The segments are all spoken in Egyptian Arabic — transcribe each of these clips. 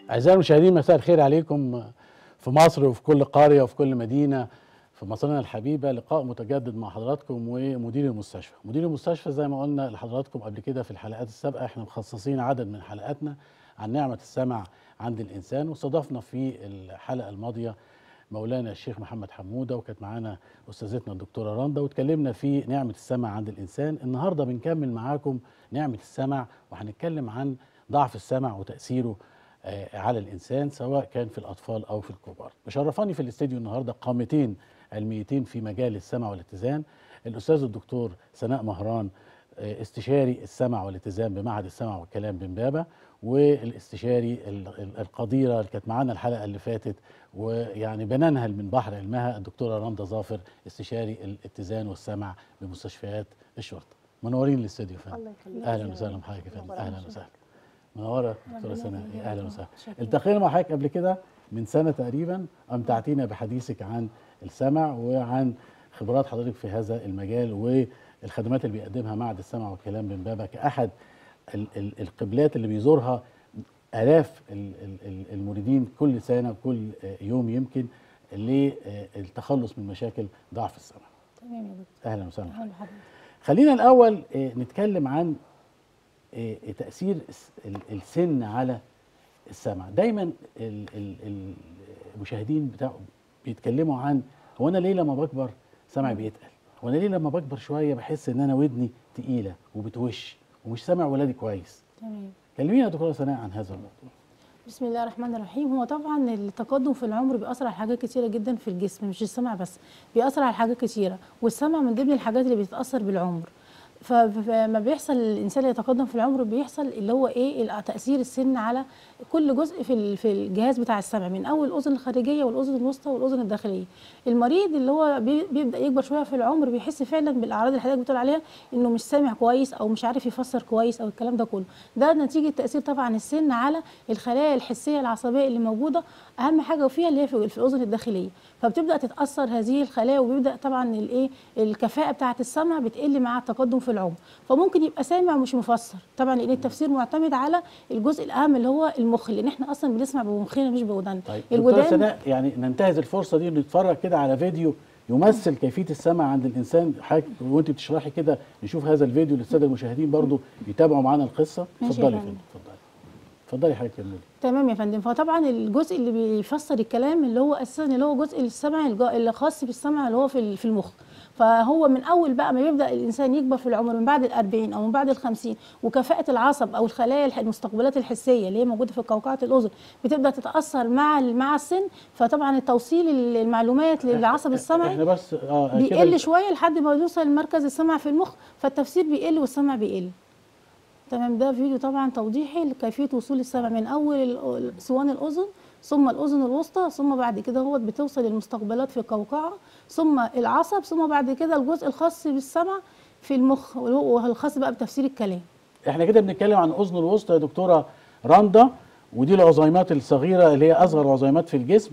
أعزائي المشاهدين مساء الخير عليكم في مصر وفي كل قرية وفي كل مدينة في مصرنا الحبيبة لقاء متجدد مع حضراتكم ومدير المستشفى مدير المستشفى زي ما قلنا لحضراتكم قبل كده في الحلقات السابقة احنا مخصصين عدد من حلقاتنا عن نعمة السمع عند الإنسان واستضفنا في الحلقة الماضية مولانا الشيخ محمد حمودة وكانت معانا أستاذتنا الدكتورة رندا واتكلمنا في نعمة السمع عند الإنسان النهاردة بنكمل معاكم نعمة السمع وهنتكلم عن ضعف السمع وتأثيره آه، على الانسان سواء كان في الاطفال او في الكبار. مشرفاني في الاستديو النهارده قامتين علميتين في مجال السمع والاتزان الاستاذ الدكتور سناء مهران آه، استشاري السمع والاتزان بمعهد السمع والكلام بمبابه والاستشاري ال- ال- القديره اللي كانت معانا الحلقه اللي فاتت ويعني بننهل من بحر علمها الدكتوره رندا ظافر استشاري الاتزان والسمع بمستشفيات الشرطه. منورين الاستديو فندم. الله يخليك اهلا وسهلا بحضرتك يا فندم منورة. اهلا وسهلا منوره دكتوره سناء يخليك. اهلا وسهلا شكراً. التقينا مع حضرتك قبل كده من سنه تقريبا امتعتينا بحديثك عن السمع وعن خبرات حضرتك في هذا المجال والخدمات اللي بيقدمها معهد السمع والكلام بن بابا كاحد ال- ال- القبلات اللي بيزورها الاف ال- ال- ال- المريدين كل سنه كل آه، يوم يمكن للتخلص من مشاكل ضعف السمع تمام يا دكتور اهلا وسهلا اهلا بحضرتك خلينا الاول آه، نتكلم عن آه، تاثير الس- ال- السن على السمع دايما ال- ال- ال- المشاهدين بتاع بيتكلموا عن هو انا ليه لما بكبر سمعي بيتقل هو انا ليه لما بكبر شويه بحس ان انا ودني تقيله وبتوش ومش سامع ولادي كويس تمام كلمينا يا دكتوره سناء عن هذا الموضوع بسم الله الرحمن الرحيم هو طبعا التقدم في العمر بيأثر على حاجات كتيرة جدا في الجسم مش السمع بس بيأثر على حاجات كتيرة والسمع من ضمن الحاجات اللي بتتأثر بالعمر ف- فما بيحصل الانسان يتقدم في العمر بيحصل اللي هو ايه ال- تاثير السن على كل جزء في ال- في الجهاز بتاع السمع من اول الاذن الخارجيه والاذن الوسطى والاذن الداخليه المريض اللي هو بي- بيبدا يكبر شويه في العمر بيحس فعلا بالاعراض اللي حضرتك بتقول عليها انه مش سامع كويس او مش عارف يفسر كويس او الكلام ده كله ده نتيجه تاثير طبعا السن على الخلايا الحسيه العصبيه اللي موجوده اهم حاجه فيها اللي هي في في الاذن الداخليه فبتبدا تتاثر هذه الخلايا وبيبدا طبعا الايه الكفاءه بتاعه السمع بتقل مع التقدم في العمر فممكن يبقى سامع ومش مفسر طبعا لان التفسير معتمد على الجزء الاهم اللي هو المخ لان احنا اصلا بنسمع بمخنا مش بوداننا طيب دكتوره الودان سناء يعني ننتهز الفرصه دي نتفرج كده على فيديو يمثل كيفيه السمع عند الانسان حضرتك وانت بتشرحي كده نشوف هذا الفيديو للساده المشاهدين برضو يتابعوا معانا القصه ماشي يا اتفضلي يا فندم. فندم اتفضلي اتفضلي حضرتك كملي تمام يا فندم فطبعا الجزء اللي بيفسر الكلام اللي هو اساسا اللي هو جزء السمع الج- اللي خاص بالسمع اللي هو في ال- في المخ فهو من اول بقى ما يبدا الانسان يكبر في العمر من بعد الأربعين او من بعد الخمسين وكفاءه العصب او الخلايا الح- المستقبلات الحسيه اللي هي موجوده في قوقعه الاذن بتبدا تتاثر مع ال- مع السن فطبعا التوصيل ال- المعلومات للعصب السمعي احنا بس اه كده بيقل شويه لحد ما يوصل لمركز السمع في المخ فالتفسير بيقل والسمع بيقل تمام ده فيديو طبعا توضيحي لكيفيه وصول السمع من اول ال- صوان الاذن ثم الاذن الوسطى ثم بعد كده هو بتوصل للمستقبلات في القوقعه ثم العصب ثم بعد كده الجزء الخاص بالسمع في المخ وهو الخاص بقى بتفسير الكلام احنا كده بنتكلم عن اذن الوسطى يا دكتوره رندا ودي العظيمات الصغيره اللي هي اصغر عظيمات في الجسم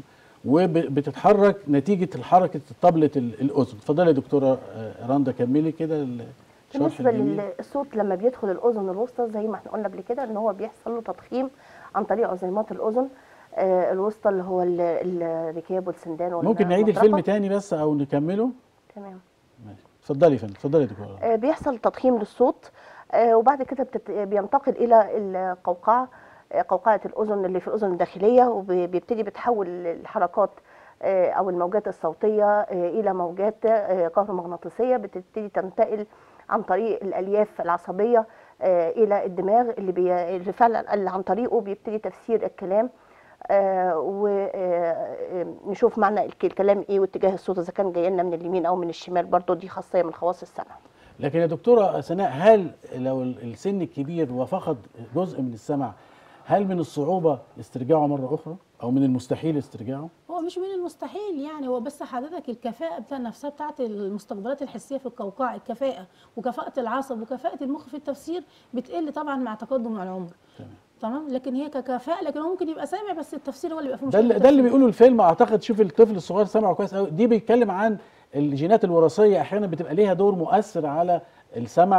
وبتتحرك نتيجه حركه طبله ال- الاذن اتفضلي يا دكتوره آه، رندا كملي كده ال- الشرح بالنسبه الجميل. للصوت لما بيدخل الاذن الوسطى زي ما احنا قلنا قبل كده ان هو بيحصل له تضخيم عن طريق عظيمات الاذن آه الوسطى اللي هو ال- الركاب والسندان ممكن نعيد والمطرقة. الفيلم تاني بس او نكمله تمام ماشي اتفضلي يا فندم اتفضلي يا دكتوره آه بيحصل تضخيم للصوت آه وبعد كده بتت... بينتقل الى القوقعه آه قوقعه الاذن اللي في الاذن الداخليه وبيبتدي بتحول الحركات آه او الموجات الصوتيه آه الى موجات آه كهرومغناطيسيه بتبتدي تنتقل عن طريق الالياف العصبيه آه الى الدماغ اللي, بي... اللي فعلا اللي عن طريقه بيبتدي تفسير الكلام ونشوف معنى الك- الكلام ايه واتجاه الصوت اذا كان جاي لنا من اليمين او من الشمال برضو دي خاصيه من خواص السمع لكن يا دكتوره سناء هل لو ال- السن الكبير وفقد جزء من السمع هل من الصعوبه استرجاعه مره اخرى او من المستحيل استرجاعه هو مش من المستحيل يعني هو بس حضرتك الكفاءة بتاع نفسها بتاعت المستقبلات الحسية في القوقعة الكفاءة وكفاءة العصب وكفاءة المخ في التفسير بتقل طبعا مع تقدم العمر تمام تمام لكن هي ككفاءة لكن هو ممكن يبقى سامع بس التفسير هو اللي بيبقى فيه ده مشكلة اللي في ده اللي التفسير. بيقوله الفيلم اعتقد شوف الطفل الصغير سمعه كويس قوي دي بيتكلم عن الجينات الوراثيه احيانا بتبقى ليها دور مؤثر على السمع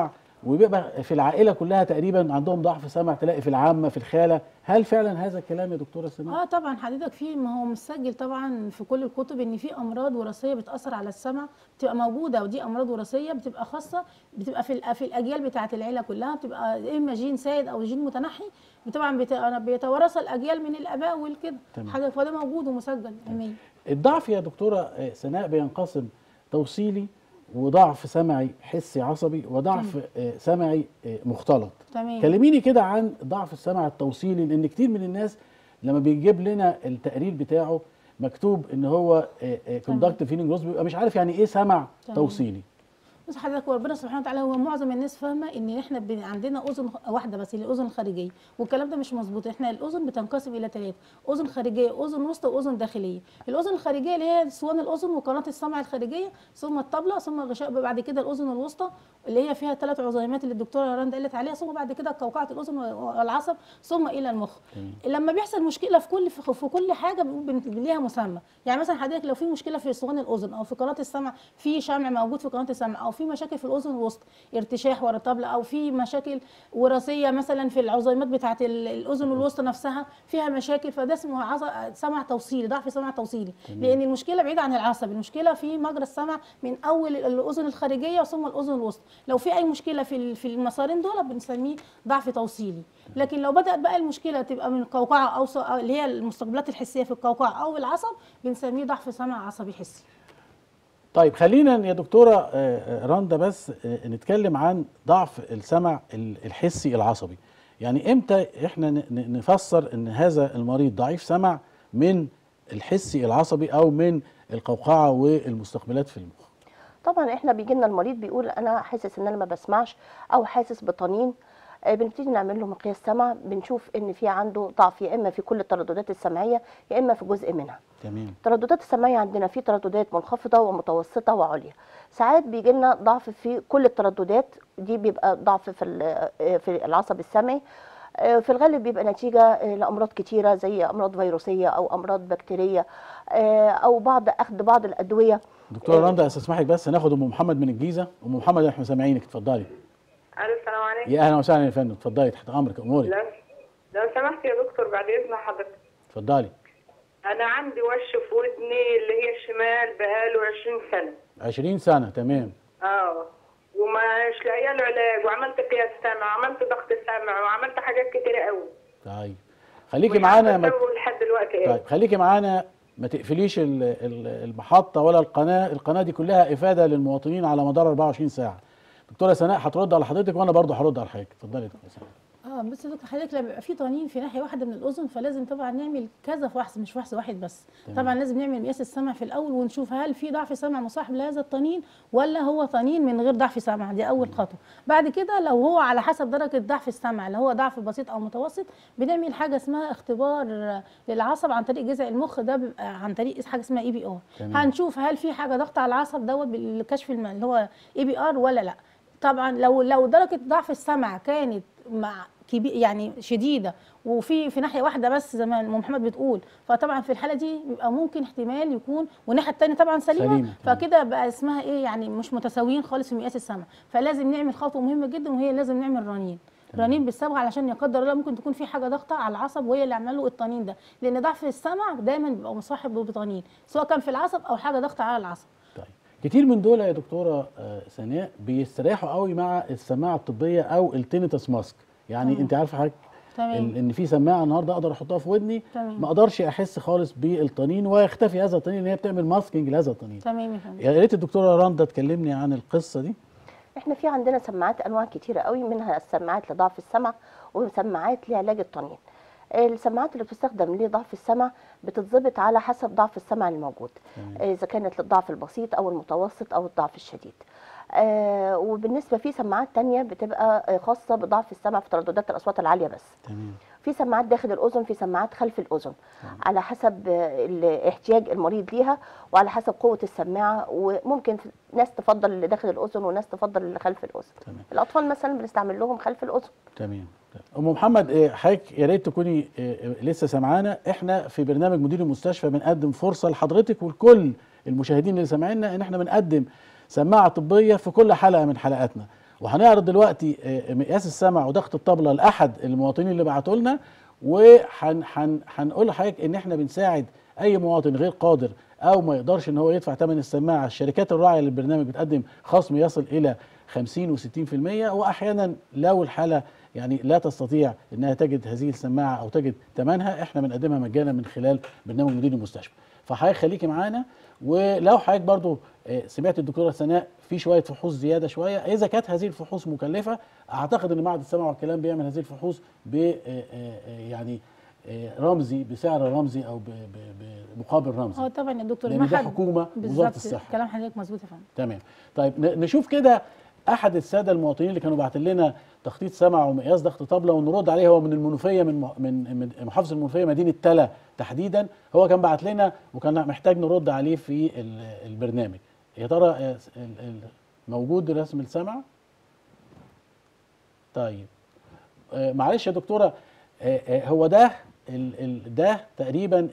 وبيبقى في العائله كلها تقريبا عندهم ضعف سمع تلاقي في العامه في الخاله هل فعلا هذا الكلام يا دكتوره سناء اه طبعا حضرتك في ما هو مسجل طبعا في كل الكتب ان في امراض وراثيه بتاثر على السمع بتبقى موجوده ودي امراض وراثيه بتبقى خاصه بتبقى في الأ- في الاجيال بتاعه العيله كلها بتبقى اما جين سائد او جين متنحي طبعا بت- بيتوارثها الاجيال من الاباء والكده تمام. حاجه فده موجود ومسجل علميا الضعف يا دكتوره آه، سناء بينقسم توصيلي وضعف سمعي حسي عصبي وضعف آه، سمعي آه، مختلط تمام كلميني كده عن ضعف السمع التوصيلي لان كتير من الناس لما بيجيب لنا التقرير بتاعه مكتوب ان هو كوندكت فيلينج لوس بيبقى مش عارف يعني ايه سمع تمام. توصيلي بص حضرتك وربنا سبحانه وتعالى هو معظم الناس فاهمه ان احنا بن- عندنا اذن واحده بس اللي الاذن الخارجيه والكلام ده مش مظبوط احنا الاذن بتنقسم الى ثلاثه اذن خارجيه اذن وسطى واذن داخليه الاذن الخارجيه اللي هي اسوان الاذن وقناه السمع الخارجيه ثم الطبله ثم الغشاء بعد كده الاذن الوسطى اللي هي فيها ثلاث عظيمات اللي الدكتوره رند قالت عليها ثم بعد كده قوقعه الاذن والعصب ثم الى المخ لما بيحصل مشكله في كل في في كل حاجه بن- بن- ليها مسمى يعني مثلا حضرتك لو في مشكله في اسوان الاذن او في قناه السمع في شمع موجود في قناه السمع او في مشاكل في الاذن الوسطى ارتشاح ورا الطبله او في مشاكل وراثيه مثلا في العظيمات بتاعه ال- الاذن الوسطى نفسها فيها مشاكل فده اسمه عص- سمع توصيلي ضعف سمع توصيلي لان المشكله بعيده عن العصب المشكله في مجرى السمع من اول الاذن الخارجيه ثم الاذن الوسطى لو في اي مشكله في ال- في المسارين دول بنسميه ضعف توصيلي لكن لو بدات بقى المشكله تبقى من القوقعه او س- أو اللي هي المستقبلات الحسيه في القوقعه او العصب بنسميه ضعف سمع عصبي حسي طيب خلينا يا دكتوره آه، آه، رندا بس آه، نتكلم عن ضعف السمع ال- الحسي العصبي يعني امتى احنا ن- ن- نفسر ان هذا المريض ضعيف سمع من الحسي العصبي او من القوقعه والمستقبلات في المخ طبعا احنا بيجي لنا المريض بيقول انا حاسس ان انا ما بسمعش او حاسس بطنين آه، بنبتدي نعمل له مقياس سمع بنشوف ان في عنده ضعف يا اما في كل الترددات السمعيه يا اما في جزء منها تمام الترددات السمعيه عندنا في ترددات منخفضه ومتوسطه وعليا ساعات بيجي لنا ضعف في كل الترددات دي بيبقى ضعف في ال- آه، في العصب السمعي آه، في الغالب بيبقى نتيجه آه، لامراض كتيره زي امراض فيروسيه او امراض بكتيريه آه، او بعض اخذ بعض الادويه دكتوره رندا استسمحك بس ناخد ام محمد من الجيزه ام محمد احنا سامعينك اتفضلي الو السلام عليكم يا اهلا وسهلا يا فندم اتفضلي تحت امرك اموري لو لو سمحت يا دكتور بعد اذن حضرتك اتفضلي انا عندي وش في ودني اللي هي الشمال بقاله 20 سنه 20 سنه تمام اه ومش لاقيه له علاج وعملت قياس سمع وعملت ضغط سمع وعملت حاجات كتيره قوي طيب خليكي معانا ما ما لحد دلوقتي ايه طيب خليكي معانا ما تقفليش ال- ال- المحطة ولا القناة القناة دي كلها إفادة للمواطنين على مدار 24 ساعة دكتورة سناء هترد على حضرتك وأنا برضه هرد على حضرتك اتفضلي يا دكتورة سناء اه بس يا دكتور حضرتك لما بيبقى في طنين في ناحيه واحده من الاذن فلازم طبعا نعمل كذا فحص مش فحص واحد بس طبعا لازم نعمل مقياس السمع في الاول ونشوف هل في ضعف سمع مصاحب لهذا الطنين ولا هو طنين من غير ضعف سمع دي اول خطوه بعد كده لو هو على حسب درجه ضعف السمع اللي هو ضعف بسيط او متوسط بنعمل حاجه اسمها اختبار للعصب عن طريق جذع المخ ده بيبقى عن طريق حاجه اسمها اي بي ار تمام. هنشوف هل في حاجه ضغط على العصب دوت بالكشف الم- اللي هو اي بي ار ولا لا طبعا لو لو درجه ضعف السمع كانت مع كبير يعني شديده وفي في ناحيه واحده بس زي ما أم محمد بتقول فطبعا في الحاله دي بيبقى ممكن احتمال يكون والناحيه الثانيه طبعا سليمه, سليمة، تمام. فكده بقى اسمها ايه يعني مش متساويين خالص في مقياس السمع فلازم نعمل خطوه مهمه جدا وهي لازم نعمل رنين رنين بالصبغه علشان لا قدر الله ممكن تكون في حاجه ضغطه على العصب وهي اللي عامله له الطنين ده لان ضعف السمع دايما بيبقى مصاحب بطنين سواء كان في العصب او حاجه ضغطه على العصب طيب كتير من دول يا دكتورة آه، سناء بيستريحوا قوي مع السماعة الطبية أو التينيتس ماسك يعني تمام. أنت عارفة حضرتك تمام ال- ان في سماعه النهارده اقدر احطها في ودني تمام. ما اقدرش احس خالص بالطنين ويختفي هذا الطنين ان هي بتعمل ماسكينج لهذا الطنين تمام يا فندم يا ريت الدكتوره رندا تكلمني عن القصه دي احنا في عندنا سماعات انواع كتيره قوي منها السماعات لضعف السمع وسماعات لعلاج الطنين السماعات اللي بتستخدم لضعف السمع بتتظبط على حسب ضعف السمع الموجود اذا كانت للضعف البسيط او المتوسط او الضعف الشديد آه وبالنسبه في سماعات تانية بتبقى آه، خاصه بضعف السمع في ترددات الاصوات العاليه بس تمام في سماعات داخل الاذن في سماعات خلف الاذن على حسب آه، ال- احتياج المريض ليها وعلى حسب قوه السماعه وممكن في- ناس تفضل اللي داخل الاذن وناس تفضل اللي خلف الاذن تمام الاطفال مثلا بنستعمل لهم خلف الاذن تمام ام محمد إيه، حضرتك يا ريت تكوني إيه، لسه سامعانا احنا في برنامج مدير المستشفى بنقدم فرصه لحضرتك ولكل المشاهدين اللي سامعينا ان احنا بنقدم سماعه طبيه في كل حلقه من حلقاتنا وهنعرض دلوقتي آه، مقياس السمع وضغط الطبله لاحد المواطنين اللي بعتوا لنا وهنقول لحضرتك ان احنا بنساعد اي مواطن غير قادر او ما يقدرش ان هو يدفع ثمن السماعه الشركات الراعيه للبرنامج بتقدم خصم يصل الى 50 و60% واحيانا لو الحاله يعني لا تستطيع انها تجد هذه السماعه او تجد ثمنها احنا بنقدمها مجانا من خلال برنامج مدير المستشفى فحضرتك خليكي معانا ولو حضرتك برضو آه، سمعت الدكتوره سناء في شويه فحوص زياده شويه اذا كانت هذه الفحوص مكلفه اعتقد ان معهد السمع والكلام بيعمل هذه الفحوص ب آه، آه، آه، يعني آه، رمزي بسعر رمزي او ب- ب- بمقابل رمزي اه طبعا يا دكتور لان ده المعهد حكومه وزاره بالظبط الصحه كلام حضرتك مظبوط يا فندم تمام طيب ن- نشوف كده احد الساده المواطنين اللي كانوا باعتين لنا تخطيط سمع ومقياس ضغط طبله ونرد عليه هو من المنوفيه من م- من من محافظه المنوفيه مدينه تلا تحديدا هو كان بعت لنا وكان محتاج نرد عليه في ال- البرنامج يا ترى آه، س- ال- ال- موجود رسم السمع طيب آه، معلش يا دكتوره آه، آه، هو ده ال ال ده تقريبا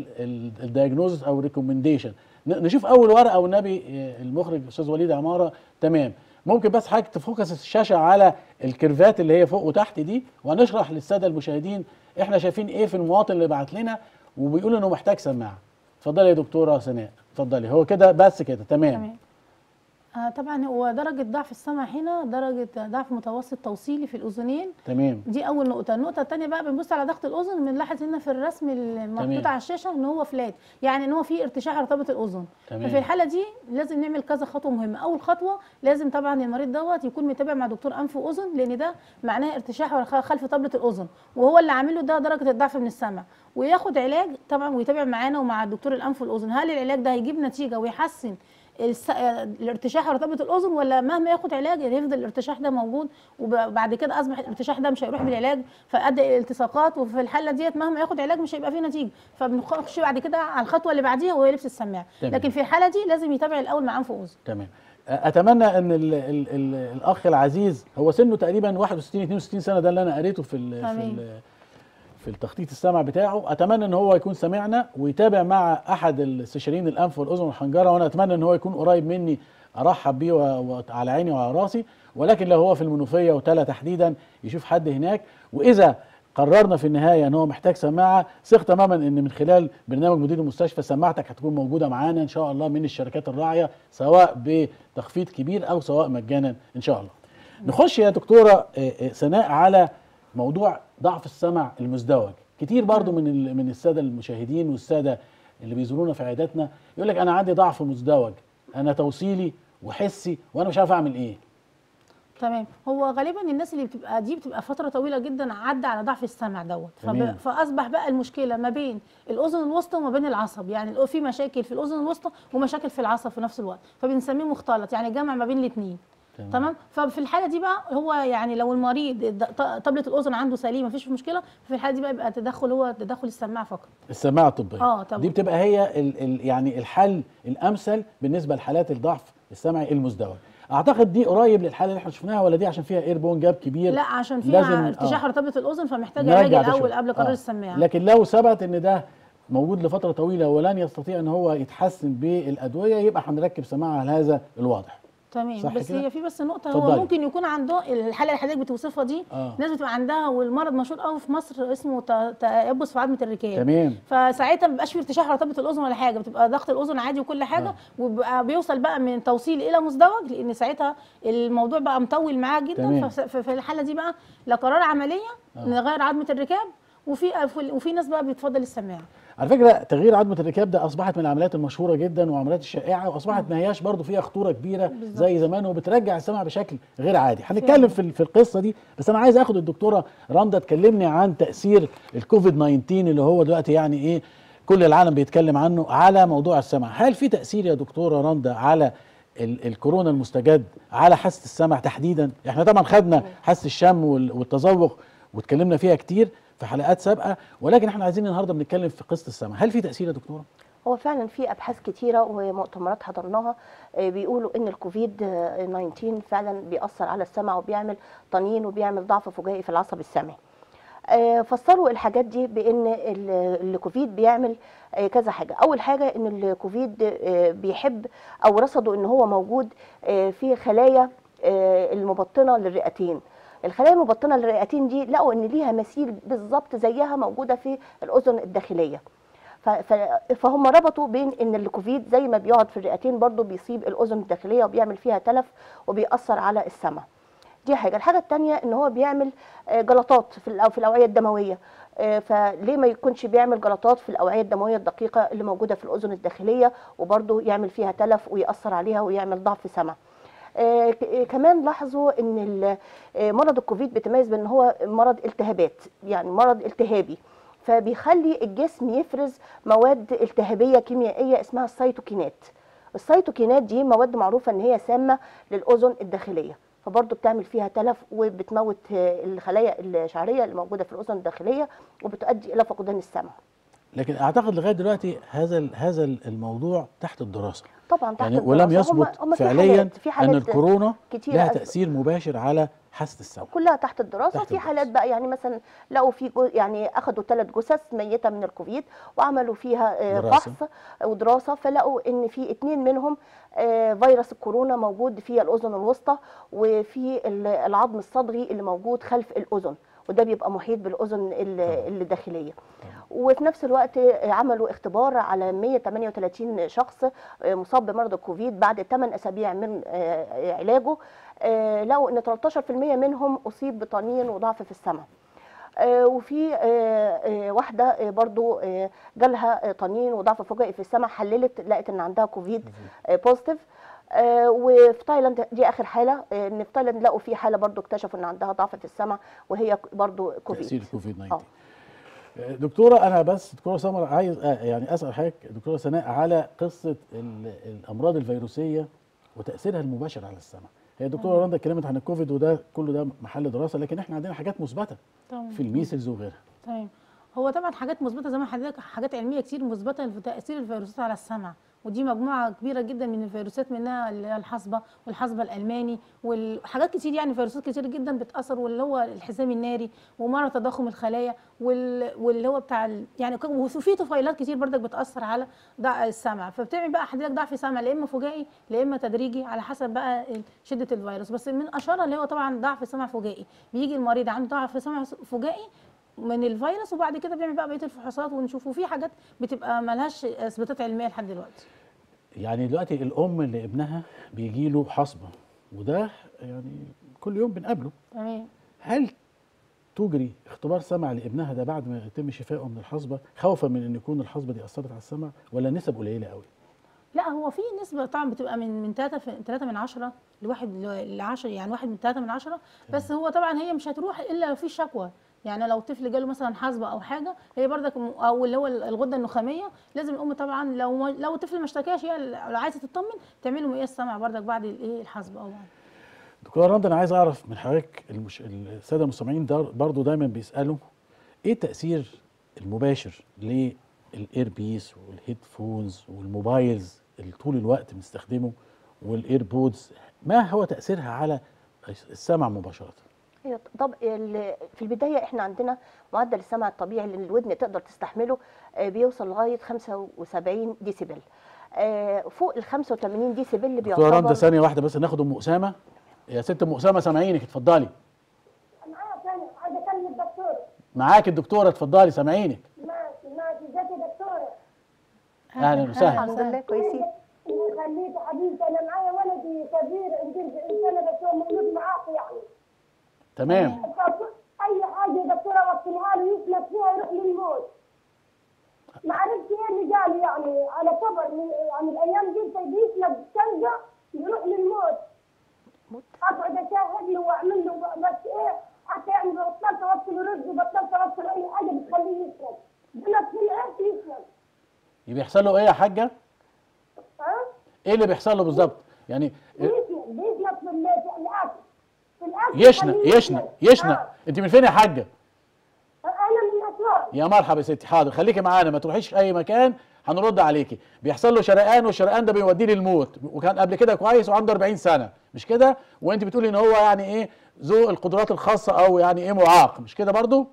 الدايجنوزس او ريكومنديشن نشوف اول ورقه والنبي آه، المخرج الاستاذ وليد عماره تمام ممكن بس حضرتك تفوكس الشاشه على الكيرفات اللي هي فوق وتحت دي وهنشرح للساده المشاهدين احنا شايفين ايه في المواطن اللي بعت لنا وبيقول انه محتاج سماعه اتفضلي يا دكتوره سناء اتفضلي هو كده بس كده تمام, تمام آه طبعا هو درجة ضعف السمع هنا درجة ضعف متوسط توصيلي في الأذنين تمام دي أول نقطة، النقطة الثانية بقى بنبص على ضغط الأذن بنلاحظ هنا في الرسم تمام. المحطوط على الشاشة إن هو فلات، يعني إن هو في ارتشاح رطبة الأذن، تمام. ففي الحالة دي لازم نعمل كذا خطوة مهمة، أول خطوة لازم طبعا المريض دوت يكون متابع مع دكتور أنف وأذن لأن ده معناه ارتشاح ورخاء خلف طبلة الأذن، وهو اللي عامل له ده درجة الضعف من السمع، وياخد علاج طبعا ويتابع معانا ومع دكتور الأنف والأذن، هل العلاج ده هيجيب نتيجة ويحسن الس... الارتشاح رطبه الاذن ولا مهما ياخد علاج يعني يفضل الارتشاح ده موجود وبعد كده اصبح الارتشاح ده مش هيروح بالعلاج فادى الى التصاقات وفي الحاله ديت مهما ياخد علاج مش هيبقى فيه نتيجه فبنخش بعد كده على الخطوه اللي بعديها وهو لبس السماعه تمام. لكن في الحاله دي لازم يتابع الاول مع انف واذن تمام اتمنى ان ال ال ال الاخ العزيز هو سنه تقريبا 61 62 سنه ده اللي انا قريته في ال في تمام. ال في التخطيط السمع بتاعه اتمنى ان هو يكون سمعنا ويتابع مع احد الاستشاريين الانف والاذن والحنجره وانا اتمنى ان هو يكون قريب مني ارحب بيه و- وعلى عيني وعلى راسي ولكن لو هو في المنوفيه وتلا تحديدا يشوف حد هناك واذا قررنا في النهايه ان هو محتاج سماعه ثق تماما ان من خلال برنامج مدير المستشفى سماعتك هتكون موجوده معانا ان شاء الله من الشركات الراعيه سواء بتخفيض كبير او سواء مجانا ان شاء الله. نخش يا دكتوره آه، آه، سناء على موضوع ضعف السمع المزدوج كتير برضو من ال- من الساده المشاهدين والساده اللي بيزورونا في عياداتنا يقول لك انا عندي ضعف مزدوج انا توصيلي وحسي وانا مش عارف اعمل ايه تمام هو غالبا الناس اللي بتبقى دي بتبقى فتره طويله جدا عدى على ضعف السمع دوت تمام. فب... فاصبح بقى المشكله ما بين الاذن الوسطى وما بين العصب يعني الأ- في مشاكل في الاذن الوسطى ومشاكل في العصب في نفس الوقت فبنسميه مختلط يعني جمع ما بين الاثنين تمام. تمام ففي الحاله دي بقى هو يعني لو المريض الد- ط- طبله الاذن عنده سليمه مفيش مشكله في الحاله دي بقى يبقى تدخل هو تدخل السماعه فقط السماعه الطبيه آه، طبعا. دي بتبقى هي ال ال يعني الحل الامثل بالنسبه لحالات الضعف السمعي المزدوج اعتقد دي قريب للحاله اللي احنا شفناها ولا دي عشان فيها ايربون جاب كبير لا عشان لازم- فيها ارتشاح آه. رطبه الاذن فمحتاج علاج نرجع ده الاول شوية. قبل قرار آه. السماعه لكن لو ثبت ان ده موجود لفتره طويله ولن يستطيع ان هو يتحسن بالادويه يبقى هنركب سماعه على هذا الواضح تمام صح بس كده؟ هي في بس نقطه اتفضلي. هو ممكن يكون عنده الحاله اللي حضرتك بتوصفها دي آه. ناس بتبقى عندها والمرض مشهور قوي في مصر اسمه ت- تيبس في عظمه الركاب تمام فساعتها ما بيبقاش في ارتشاح رطبه الاذن ولا حاجه بتبقى ضغط الاذن عادي وكل حاجه آه. وبيبقى بيوصل بقى من توصيل الى مزدوج لان ساعتها الموضوع بقى مطول معاه جدا تمام. فس- ففي الحاله دي بقى لا قرار عمليه آه. نغير عظمه الركاب وفي وفي ناس بقى بتفضل السماعه على فكره تغيير عظمه الركاب ده اصبحت من العمليات المشهوره جدا وعمليات الشائعه واصبحت ما هياش برضو فيها خطوره كبيره بالظبط. زي زمان وبترجع السمع بشكل غير عادي هنتكلم في ال- في القصه دي بس انا عايز اخد الدكتوره رندا تكلمني عن تاثير الكوفيد 19 اللي هو دلوقتي يعني ايه كل العالم بيتكلم عنه على موضوع السمع هل في تاثير يا دكتوره رندا على ال- الكورونا المستجد على حاسه السمع تحديدا احنا طبعا خدنا حاسه الشم وال- والتذوق واتكلمنا فيها كتير في حلقات سابقه ولكن احنا عايزين النهارده بنتكلم في قصه السمع هل في تاثير يا دكتوره هو فعلا في ابحاث كتيره ومؤتمرات حضرناها آه، بيقولوا ان الكوفيد آه، 19 فعلا بيأثر على السمع وبيعمل طنين وبيعمل ضعف فجائي في العصب السمعي آه، فسروا الحاجات دي بان ال- الكوفيد بيعمل آه، كذا حاجه اول حاجه ان الكوفيد آه، بيحب او رصدوا ان هو موجود آه، في خلايا آه، المبطنه للرئتين الخلايا المبطنه للرئتين دي لقوا ان ليها مثيل بالظبط زيها موجوده في الاذن الداخليه ف- ف- فهم ربطوا بين ان الكوفيد زي ما بيقعد في الرئتين برضو بيصيب الاذن الداخليه وبيعمل فيها تلف وبيأثر على السمع دي حاجه الحاجه الثانيه ان هو بيعمل آه، جلطات في الأو- في الاوعيه الدمويه آه، فليه ما يكونش بيعمل جلطات في الاوعيه الدمويه الدقيقه اللي موجوده في الاذن الداخليه وبرضه يعمل فيها تلف ويأثر عليها ويعمل ضعف سمع آه، ك- آه، كمان لاحظوا ان ال- آه، مرض الكوفيد بيتميز بان هو مرض التهابات يعني مرض التهابي فبيخلي الجسم يفرز مواد التهابيه كيميائيه اسمها السيتوكينات السيتوكينات دي مواد معروفه ان هي سامه للاذن الداخليه فبرضه بتعمل فيها تلف وبتموت آه، الخلايا الشعريه اللي موجوده في الاذن الداخليه وبتؤدي الى فقدان السمع لكن اعتقد لغايه دلوقتي هذا ال- هذا الموضوع تحت الدراسه طبعا تحت يعني ولم الدراسة. هم- يثبت هم في فعليا حالات- في ان حالات الكورونا كتيرة لها أثبت- تاثير مباشر على حاسه السمع كلها تحت الدراسه تحت وفي الدراسة. حالات بقى يعني مثلا لقوا في جو يعني اخذوا ثلاث جثث ميته من الكوفيد وعملوا فيها آه، دراسة. فحص ودراسه فلقوا ان في اثنين منهم آه، فيروس الكورونا موجود في الاذن الوسطى وفي ال- العظم الصدغي اللي موجود خلف الاذن وده بيبقى محيط بالاذن ال- الداخليه وفي نفس الوقت آه، عملوا اختبار على 138 شخص آه، مصاب بمرض الكوفيد بعد 8 اسابيع من آه، علاجه آه، لقوا ان 13% منهم اصيب بطنين وضعف في السمع آه، وفي آه، آه، واحده آه، برضو آه، جالها آه، طنين وضعف فجائي في السمع حللت لقت ان عندها كوفيد آه، بوزيتيف آه، وفي تايلاند دي اخر حاله آه، ان في تايلاند لقوا في حاله برضو اكتشفوا ان عندها ضعف في السمع وهي برضو كوفيد تاثير الكوفيد آه. 19 دكتوره انا بس دكتوره سمر عايز آه، يعني اسال حضرتك دكتوره سناء على قصه ال- الامراض الفيروسيه وتاثيرها المباشر على السمع هي الدكتوره رندا اتكلمت عن الكوفيد وده كله ده محل دراسه لكن احنا عندنا حاجات مثبته طبعا في الميسلز وغيرها تمام هو طبعا حاجات مثبته زي ما حضرتك حاجات علميه كتير مثبته في تاثير الفيروسات على السمع ودي مجموعه كبيره جدا من الفيروسات منها اللي هي الحصبه والحصبه الالماني وحاجات كتير يعني فيروسات كتير جدا بتاثر واللي هو الحزام الناري ومرض تضخم الخلايا وال- واللي هو بتاع ال- يعني ك- وفي طفيلات كتير برضك بتاثر على ضع السمع فبتعمل بقى حضرتك ضعف سمع لا اما فجائي لا اما تدريجي على حسب بقى ال- شده الفيروس بس من اشهرها اللي هو طبعا ضعف سمع فجائي بيجي المريض عنده ضعف سمع فجائي من الفيروس وبعد كده بنعمل بقى بقيه الفحوصات ونشوف وفي حاجات بتبقى ملهاش اثباتات علميه لحد دلوقتي يعني دلوقتي الام اللي ابنها بيجي له حصبه وده يعني كل يوم بنقابله تمام هل تجري اختبار سمع لابنها ده بعد ما يتم شفائه من الحصبه خوفا من ان يكون الحصبه دي اثرت على السمع ولا نسب قليله قوي لا هو في نسبة طبعا بتبقى من من 3 في 3 من 10 لواحد ل 10 يعني واحد من 3 من 10 بس هو طبعا هي مش هتروح الا لو في شكوى يعني لو طفل جاله مثلا حصبه او حاجه هي برضك م- او اللي هو الغده النخاميه لازم الام طبعا لو ما- لو الطفل ما اشتكاش هي لو عايزه تطمن تعمل له مقياس سمع برضك بعد الايه الحصبه او بعد دكتوره رندا انا عايز اعرف من حضرتك المش... الساده المستمعين ده برضو دايما بيسالوا ايه التاثير المباشر للايربيس والهيدفونز والموبايلز اللي طول الوقت بنستخدمه والايربودز ما هو تاثيرها على السمع مباشره هي طب ال- في البدايه احنا عندنا معدل السمع الطبيعي اللي الودن تقدر تستحمله آه، بيوصل لغايه 75 ديسيبل آه، فوق ال 85 ديسيبل اللي دكتوره رندا بيعتبر ثانيه واحده بس ناخد ام اسامه يا ست ام اسامه سامعينك اتفضلي معايا تاني عايزه اكلم الدكتور معاك الدكتوره اتفضلي سامعينك ماشي ماشي ازيك يا دكتوره اهلا وسهلا الحمد لله كويسين الله يخليك يا حبيبتي انا معايا ولدي كبير عنده 90 سنه بس هو مولود معاك يعني تمام طب اي حاجه يا دكتوره وصلها له يسلك فيها يروح للموت ما عرفت ايه اللي قال يعني على كبر من- يعني الايام دي بيسلك تلقى يروح للموت اقعد اشاهد له واعمل له بس ايه حتى يعني بطلت اوصل رزق بطلت اوصل اي حاجه بتخليه يسلك بلد في العيش يسلك بيحصل له ايه يا حاجه ها ايه اللي بيحصل له بالظبط يعني بيسلك بيسلك في ال- في الاكل في الاكل يشنق يخليه يشنق يسلك. يشنق آه. انت من فين يا حاجه انا من اسوان يا مرحبا يا ستي حاضر خليكي معانا ما تروحيش اي مكان هنرد عليكي بيحصل له شرقان والشرقان ده بيوديه للموت وكان قبل كده كويس وعنده 40 سنه مش كده وانت بتقولي ان هو يعني ايه ذو القدرات الخاصه او يعني ايه معاق مش كده برضو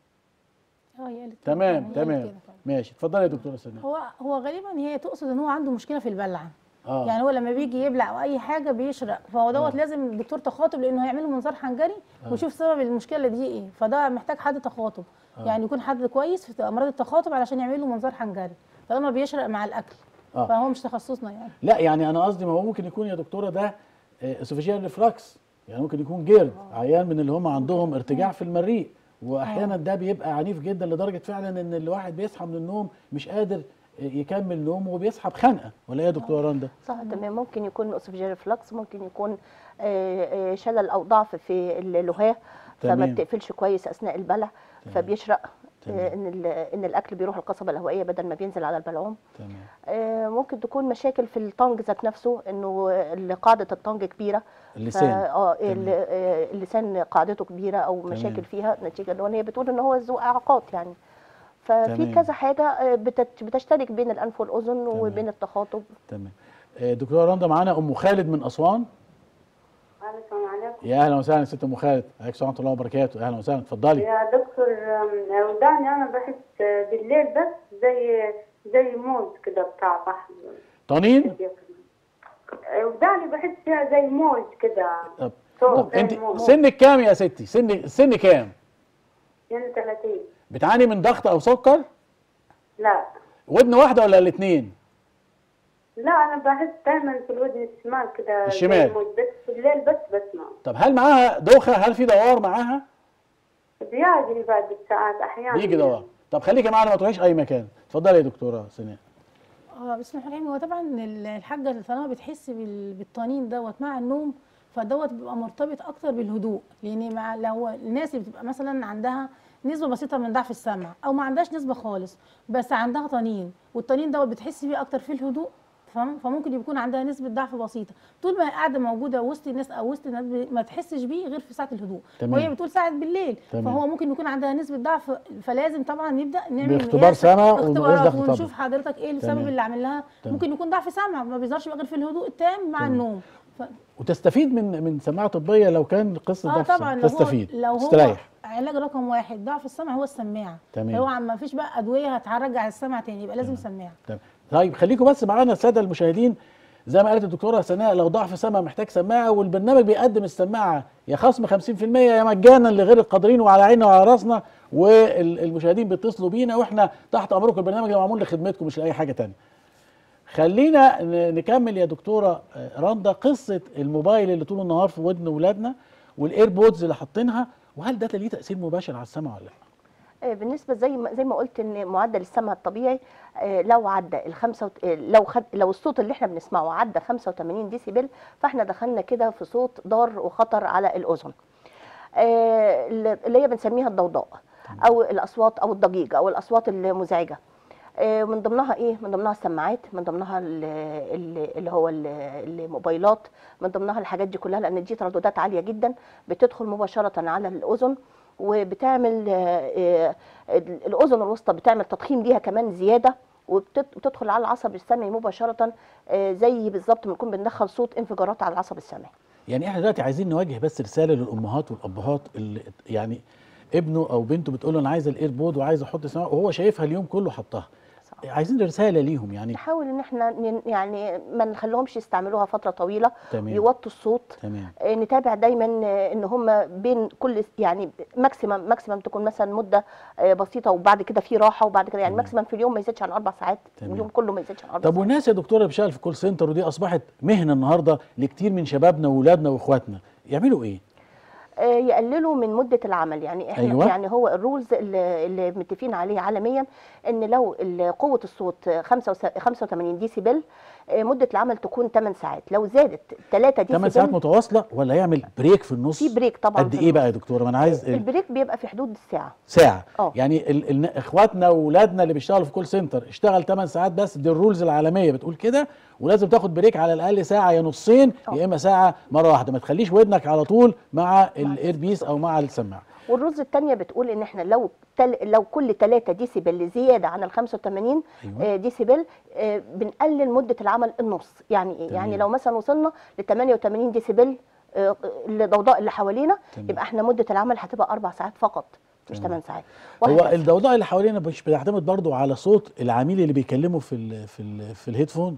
اه هي قالت كده تمام فعلا، هي قالت تمام كده فعلا. ماشي اتفضلي يا دكتوره سناء هو هو غالبا هي تقصد ان هو عنده مشكله في البلع آه. يعني هو لما بيجي يبلع او اي حاجه بيشرق فهو دوت آه. لازم الدكتور تخاطب لانه هيعمل له منظار حنجري ويشوف سبب المشكله دي ايه فده محتاج حد تخاطب يعني يكون حد كويس في امراض التخاطب علشان يعمل له منظار حنجري طالما بيشرق مع الاكل آه. فهو مش تخصصنا يعني لا يعني انا قصدي ما هو ممكن يكون يا دكتوره ده اسوفيجيال ريفراكس يعني ممكن يكون جيرد عيان من اللي هم عندهم ارتجاع في المريء واحيانا ده بيبقى عنيف جدا لدرجه فعلا ان الواحد بيصحى من النوم مش قادر يكمل نومه وبيصحى بخنقه ولا ايه يا دكتوره رندا؟ صح تمام ممكن يكون اسوفجيال فلكس ممكن يكون آه، آه، شلل او ضعف في اللهاه فما تمام. بتقفلش كويس اثناء البلع فبيشرق تمام. آه، ان ال- ان الاكل بيروح القصبه الهوائيه بدل ما بينزل على البلعوم تمام آه، ممكن تكون مشاكل في الطنج ذات نفسه انه ال- قاعده الطنج كبيره اللسان. فا- اه تمام. ال- آه، اللسان قاعدته كبيره او تمام. مشاكل فيها نتيجه ان هي بتقول ان هو ذو اعاقات يعني ففي تمام. كذا حاجه آه، بتت- بتشترك بين الانف والاذن وبين التخاطب تمام آه، دكتوره رندا معانا ام خالد من اسوان السلام عليكم يا اهلا وسهلا ست ام خالد عليكم السلام ورحمه الله وبركاته اهلا وسهلا اتفضلي يا دكتور أم، وداني انا بحس بالليل بس زي زي موز كده بتاع بحر طنين وداني بحس فيها زي موز كده طب صوت طب زي انت موز. سنك كام يا ستي سن سن كام سن 30 بتعاني من ضغط او سكر لا ودن واحده ولا الاثنين لا انا بحس دايما في الودن الشمال كده زي الشمال. موز بس في الليل بس بسمع طب هل معاها دوخه هل في دوار معاها بيجي بعد الساعات احيانا بيجي دوار طب خليكي معانا ما تروحيش اي مكان اتفضلي يا دكتوره سناء اه بسم الله الرحمن الرحيم هو طبعا ال- الحاجه اللي طالما بتحس بال- بالطنين دوت مع النوم فدوت بيبقى مرتبط اكتر بالهدوء لان مع لو الناس اللي بتبقى مثلا عندها نسبه بسيطه من ضعف السمع او ما عندهاش نسبه خالص بس عندها طنين والطنين دوت بتحس فيه اكتر في الهدوء فاهم فممكن يكون عندها نسبه ضعف بسيطه طول ما هي قاعده موجوده وسط الناس او وسط الناس ب- ما تحسش بيه غير في ساعه الهدوء تمام. وهي بتقول ساعه بالليل تمام. فهو ممكن يكون عندها نسبه ضعف فلازم طبعا نبدا نعمل باختبار مقياس- سمع ومقياس اختبارات ضغط طبعا. ونشوف حضرتك ايه السبب تمام. اللي عامل لها تمام. ممكن يكون ضعف سمع ما بيظهرش غير في الهدوء التام مع تمام. النوم ف... وتستفيد من من سماعه طبيه لو كان قصه اه ضغط طبعا سمع. لو تستفيد هو لو هو تستريح علاج رقم واحد ضعف السمع هو السماعه تمام. لو ما فيش بقى ادويه هترجع السمع تاني يبقى لازم سماعه تمام. طيب خليكم بس معانا الساده المشاهدين زي ما قالت الدكتوره سناء لو ضعف سمع محتاج سماعه والبرنامج بيقدم السماعه يا خصم 50% يا مجانا لغير القادرين وعلى عيننا وعلى راسنا والمشاهدين بيتصلوا بينا واحنا تحت امركم البرنامج ده معمول لخدمتكم مش لاي حاجه تانية خلينا ن- نكمل يا دكتوره آه، رندا قصه الموبايل اللي طول النهار في ودن ولادنا والايربودز اللي حاطينها وهل ده ليه تاثير مباشر على السمع ولا لا؟ آه، بالنسبه زي ما زي ما قلت ان معدل السمع الطبيعي آه، لو عدى ال 5 لو خد لو الصوت اللي احنا بنسمعه عدى 85 ديسيبل فاحنا دخلنا كده في صوت ضار وخطر على الاذن آه، اللي هي بنسميها الضوضاء او الاصوات او الضجيج او الاصوات المزعجه آه، من ضمنها ايه من ضمنها السماعات من ضمنها ال- ال- اللي هو ال- الموبايلات من ضمنها الحاجات دي كلها لان دي ترددات عاليه جدا بتدخل مباشره على الاذن وبتعمل آه، آه، الاذن الوسطى بتعمل تضخيم ليها كمان زياده وبتت- وبتدخل على العصب السمعي مباشره آه، زي بالظبط ما نكون بندخل صوت انفجارات على العصب السمعي يعني احنا دلوقتي عايزين نوجه بس رساله للامهات والابهات اللي يعني ابنه او بنته بتقول له انا عايزه الايربود وعايز احط سماعه وهو شايفها اليوم كله حطها صح. عايزين رساله ليهم يعني نحاول ان احنا ن- يعني ما نخليهمش يستعملوها فتره طويله تمام. يوطوا الصوت تمام آه، نتابع دايما آه، ان هم بين كل يعني ماكسيمم ماكسيمم تكون مثلا مده آه، بسيطه وبعد كده في راحه وبعد كده يعني تمام. ماكسيمم في اليوم ما يزيدش عن اربع ساعات تمام. اليوم كله ما يزيدش عن اربع طب ساعات والناس يا دكتوره اللي بتشتغل في كول سنتر ودي اصبحت مهنه النهارده لكتير من شبابنا واولادنا واخواتنا يعملوا ايه؟ آه، يقللوا من مده العمل يعني احنا أيوة. يعني هو الرولز اللي, اللي متفقين عليه عالميا ان لو ال- قوه الصوت آه، خمسة وس- 85 ديسيبل آه، مده العمل تكون 8 ساعات لو زادت 3 8 ساعات ديسيبل متواصله ولا يعمل بريك في النص؟ في بريك طبعا قد في ايه بقى يا دكتوره؟ ما انا عايز ال- البريك بيبقى في حدود الساعه ساعة اه. يعني ال ال اخواتنا واولادنا اللي بيشتغلوا في كول سنتر اشتغل 8 ساعات بس دي الرولز العالمية بتقول كده ولازم تاخد بريك على الاقل ساعة يا نصين اه. يا اما ساعة مرة واحدة ما تخليش ودنك على طول مع الاير بيس او مع السماعة والرولز الثانيه بتقول ان احنا لو تل لو كل 3 ديسيبل زياده عن ال 85 أيوة. آه، ديسيبل آه، بنقلل مده العمل النص يعني ايه يعني لو مثلا وصلنا ل 88 ديسيبل آه، الضوضاء اللي حوالينا تمام. يبقى احنا مده العمل هتبقى اربع ساعات فقط مش تمام. 8 ساعات هو وهكذا. الضوضاء اللي حوالينا مش بتعتمد برضو على صوت العميل اللي بيكلمه في ال في ال في الهيدفون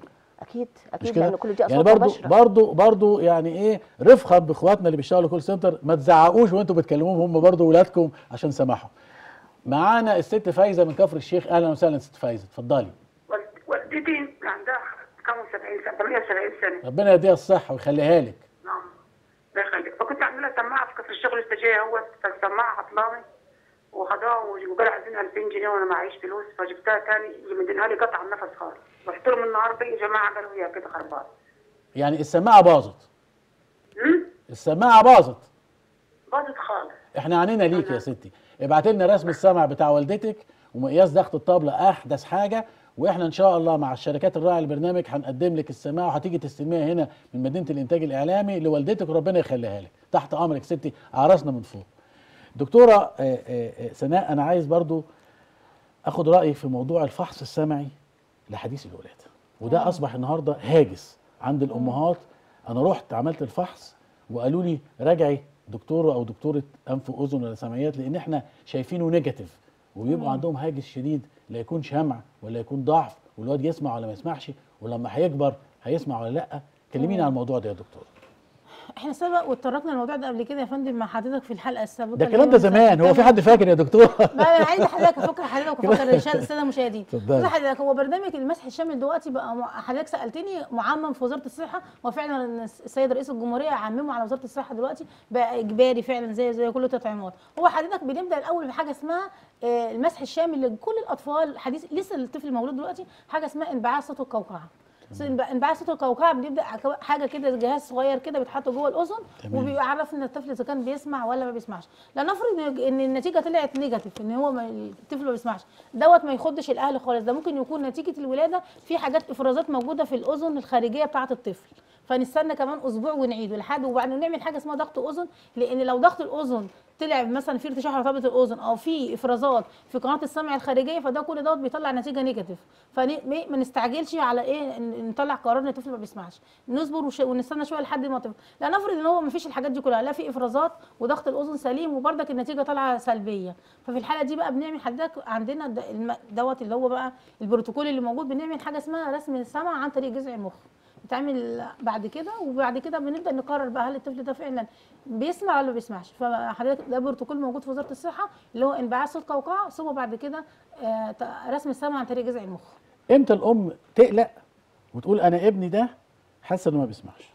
اكيد مش اكيد كده لان كل دي يعني اصوات برضو مباشره برضو برضو يعني ايه رفقا باخواتنا اللي بيشتغلوا كول سنتر ما تزعقوش وانتوا بتكلموهم هم برضو ولادكم عشان سماحوا معانا الست فايزه من كفر الشيخ اهلا وسهلا ست فايزه اتفضلي والد- والدتي عندها 75 سنه 78 سنه ربنا يديها الصحه ويخليها لك نعم الله يخليك فكنت عامله لها سماعه في كفر الشغل لسه جايه اهوت فالسماعه عطلاني وخدوها وقالوا عايزين 2000 جنيه وانا معيش فلوس فجبتها تاني مدينها لي قطع النفس خالص رحت لهم النهارده يا جماعه قالوا هي كده خربانه يعني السماعه باظت أمم؟ السماعه باظت باظت خالص احنا عنينا ليك يا ستي ابعت لنا رسم السمع بتاع والدتك ومقياس ضغط الطبلة احدث حاجه واحنا ان شاء الله مع الشركات الراعيه للبرنامج هنقدم لك السماعه وهتيجي تستلميها هنا من مدينه الانتاج الاعلامي لوالدتك وربنا يخليها لك تحت امرك ستي عرسنا من فوق دكتوره آه، آه، آه، سناء انا عايز برضو اخد رايك في موضوع الفحص السمعي لحديث الولاده وده اصبح النهارده هاجس عند الامهات انا رحت عملت الفحص وقالوا لي راجعي دكتور او دكتوره انف واذن ولا سمعيات لان احنا شايفينه نيجاتيف وبيبقوا عندهم هاجس شديد لا يكون شمع ولا يكون ضعف والواد يسمع ولا ما يسمعش ولما هيكبر هيسمع ولا لا كلمينا عن الموضوع ده يا دكتور احنا سبق واتطرقنا الموضوع ده قبل كده يا فندم مع حضرتك في الحلقه السابقه ده اللي الكلام هو ده مثلا زمان هو في كان- حد فاكر يا دكتور لا انا عايز حضرتك افكر حضرتك وافكر الرشاد- الساده المشاهدين اتفضلي. بص حضرتك هو برنامج المسح الشامل دلوقتي بقى م- حضرتك سالتني معمم في وزاره الصحه وفعلا السيد رئيس الجمهوريه عممه على وزاره الصحه دلوقتي بقى اجباري فعلا زي زي كل التطعيمات هو حضرتك بنبدا الاول بحاجه اسمها آه، المسح الشامل لكل الاطفال حديث لسه الطفل مولود دلوقتي حاجه اسمها انبعاث صوت القوقعه انبعاث صوت القوقعه بنبدا حاجه كده جهاز صغير كده بيتحط جوه الاذن تمام. وبيعرف ان الطفل اذا كان بيسمع ولا ما بيسمعش لا نفرض ان إن النتيجه طلعت نيجاتيف ان هو ما الطفل ما بيسمعش دوت ما يخضش الاهل خالص ده ممكن يكون نتيجه الولاده في حاجات افرازات موجوده في الاذن الخارجيه بتاعه الطفل فنستنى كمان اسبوع ونعيده لحد وبعدين نعمل حاجه اسمها ضغط اذن لان لو ضغط الاذن طلع مثلا في ارتشاح رطبه الاذن او في افرازات في قناه السمع الخارجيه فده كل دوت بيطلع نتيجه نيجاتيف فما نستعجلش على ايه ن- نطلع قرار ان الطفل ما بيسمعش نصبر وش- ونستنى شويه لحد ما الطفل لا نفرض ان هو ما فيش الحاجات دي كلها لا في افرازات وضغط الاذن سليم وبرضك النتيجه طالعه سلبيه ففي الحاله دي بقى بنعمل حضرتك عندنا د- الم- دوت اللي هو بقى البروتوكول اللي موجود بنعمل حاجه اسمها رسم السمع عن طريق جذع المخ بتعمل بعد كده وبعد كده بنبدا نقرر بقى هل الطفل ده فعلا بيسمع ولا ما بيسمعش فحضرتك ده بروتوكول موجود في وزاره الصحه اللي هو انبعاث صوت قوقعه ثم بعد كده آه، ت- رسم السمع عن طريق جذع المخ امتى الام تقلق وتقول انا ابني ده حاسه انه ما بيسمعش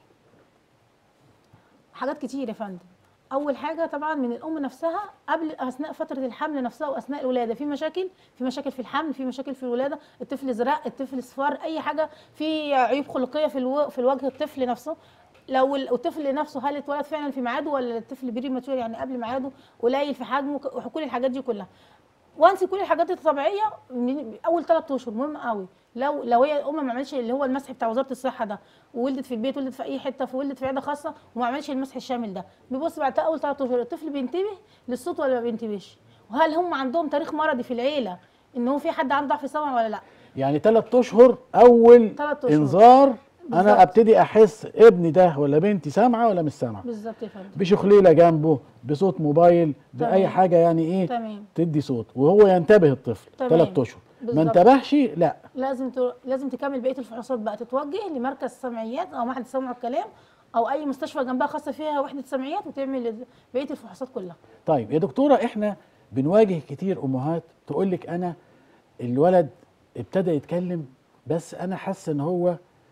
حاجات كتير يا فندم اول حاجه طبعا من الام نفسها قبل اثناء فتره الحمل نفسها واثناء الولاده في مشاكل في مشاكل في الحمل في مشاكل في الولاده الطفل زرق الطفل صفار اي حاجه في عيوب خلقيه في الو... في الوجه الطفل نفسه لو ال- الطفل نفسه هل اتولد فعلا في ميعاده ولا الطفل بري ماتور يعني قبل ميعاده قليل في حجمه ك- كل الحاجات دي كلها وانس كل الحاجات دي طبيعيه من اول ثلاث اشهر مهم قوي لو لو هي الام ما عملتش اللي هو المسح بتاع وزاره الصحه ده وولدت في البيت ولدت في اي حته في ولدت في عياده خاصه وما عملتش المسح الشامل ده بيبص بعد اول ثلاث اشهر الطفل بينتبه للصوت ولا ما بينتبهش وهل هم عندهم تاريخ مرضي في العيله ان هو في حد عنده ضعف سمع ولا لا يعني ثلاث اشهر اول تلات أشهر. انذار بالظبط. انا ابتدي احس ابني ده ولا بنتي سامعه ولا مش سامعه بالظبط يا فندم بشخليله جنبه بصوت موبايل باي تمام. حاجه يعني ايه تمام تدي صوت وهو ينتبه الطفل تمام. ثلاث اشهر ما بالظبط. انتبهش لا لازم ت... لازم تكمل بقيه الفحوصات بقى تتوجه لمركز سمعيات او معهد سمع الكلام او اي مستشفى جنبها خاصه فيها وحده سمعيات وتعمل بقيه الفحوصات كلها طيب يا دكتوره احنا بنواجه كتير امهات تقول لك انا الولد ابتدى يتكلم بس انا حاسه ان هو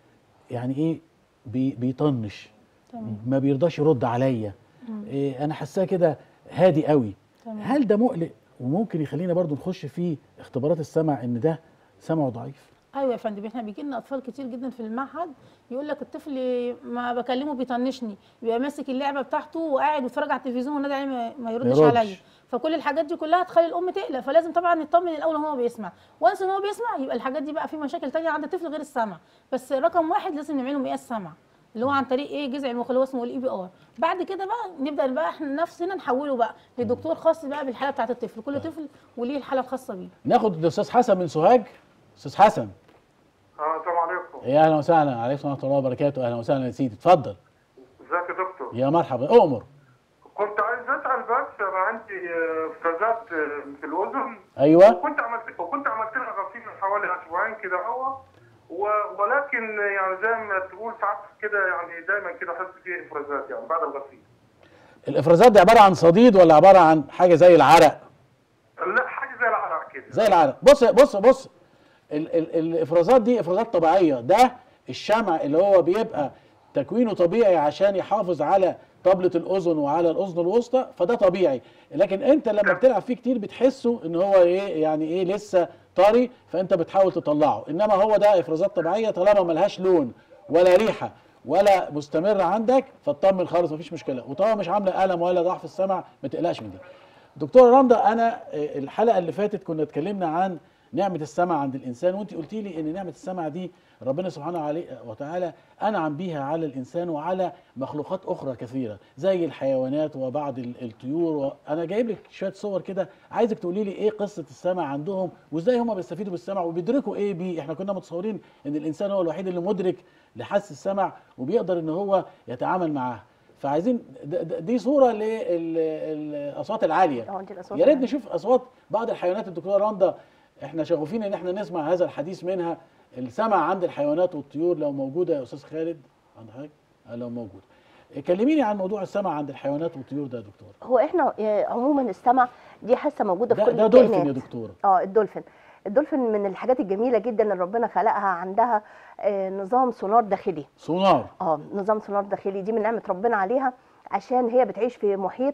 يعني ايه بي بيطنش تمام. ما بيرضاش يرد عليا إيه انا حاساه كده هادي قوي تمام. هل ده مقلق وممكن يخلينا برضو نخش في اختبارات السمع ان ده سمعه ضعيف ايوه يا فندم احنا بيجي لنا اطفال كتير جدا في المعهد يقول لك الطفل ما بكلمه بيطنشني بيبقى ماسك اللعبه بتاعته وقاعد بيتفرج على التلفزيون ونادي عليه ما- ما يردش يردش. عليا فكل الحاجات دي كلها تخلي الام تقلق فلازم طبعا نطمن الاول ان هو بيسمع وانس ان هو بيسمع يبقى الحاجات دي بقى في مشاكل تانية عند الطفل غير السمع بس رقم واحد لازم نعمله مقياس سمع اللي هو عن طريق ايه جذع المخ اللي هو اسمه الاي بي ار بعد كده بقى نبدا بقى احنا نفسنا نحوله بقى لدكتور خاص بقى بالحاله بتاعت الطفل كل طفل وليه الحاله الخاصه بيه ناخد الاستاذ حسن من سوهاج استاذ حسن اه السلام عليكم يا اهلا وسهلا عليكم ورحمه الله وبركاته اهلا وسهلا يا سيدي اتفضل ازيك يا دكتور يا مرحبا اؤمر كنت عايز اسال بس انا عندي آه، افرازات آه، في الاذن ايوه وكنت عملت وكنت عملت لها غسيل من حوالي اسبوعين كده هو و- ولكن يعني زي ما تقول ساعات كده يعني دايما كده احس فيه افرازات يعني بعد الغسيل الافرازات دي عباره عن صديد ولا عباره عن حاجه زي العرق لا حاجه زي العرق كده زي العرق بص بص بص ال ال الافرازات دي افرازات طبيعيه ده الشمع اللي هو بيبقى تكوينه طبيعي عشان يحافظ على طبلة الأذن وعلى الأذن الوسطى فده طبيعي لكن أنت لما بتلعب فيه كتير بتحسه إن هو إيه يعني إيه لسه طري فأنت بتحاول تطلعه إنما هو ده إفرازات طبيعية طالما ملهاش لون ولا ريحة ولا مستمرة عندك فاطمن خالص مفيش مشكلة وطالما مش عاملة ألم ولا ضعف السمع ما تقلقش من دي دكتورة رندا أنا آه، الحلقة اللي فاتت كنا اتكلمنا عن نعمة السمع عند الإنسان وأنت قلتي لي إن نعمة السمع دي ربنا سبحانه عليه وتعالى أنعم بيها على الإنسان وعلى مخلوقات أخرى كثيرة زي الحيوانات وبعض ال- الطيور أنا جايب لك شوية صور كده عايزك تقولي لي إيه قصة السمع عندهم وإزاي هم بيستفيدوا بالسمع وبيدركوا إيه بيه إحنا كنا متصورين إن الإنسان هو الوحيد اللي مدرك لحس السمع وبيقدر إن هو يتعامل معاه فعايزين د- د- دي صورة للأصوات العالية اه دي الأصوات يا ريت العالية. نشوف اصوات بعض الحيوانات الدكتوره رندا احنا شغوفين ان احنا نسمع هذا الحديث منها السمع عند الحيوانات والطيور لو موجوده يا استاذ خالد عند حضرتك آه، لو موجود كلميني عن موضوع السمع عند الحيوانات والطيور ده يا دكتور هو احنا آه، عموما السمع دي حاسه موجوده في ده, كل ده دولفين يا الكائنات. دكتوره اه الدولفين الدولفين من الحاجات الجميله جدا اللي ربنا خلقها عندها آه، نظام سونار داخلي سونار اه نظام سونار داخلي دي من نعمه ربنا عليها عشان هي بتعيش في محيط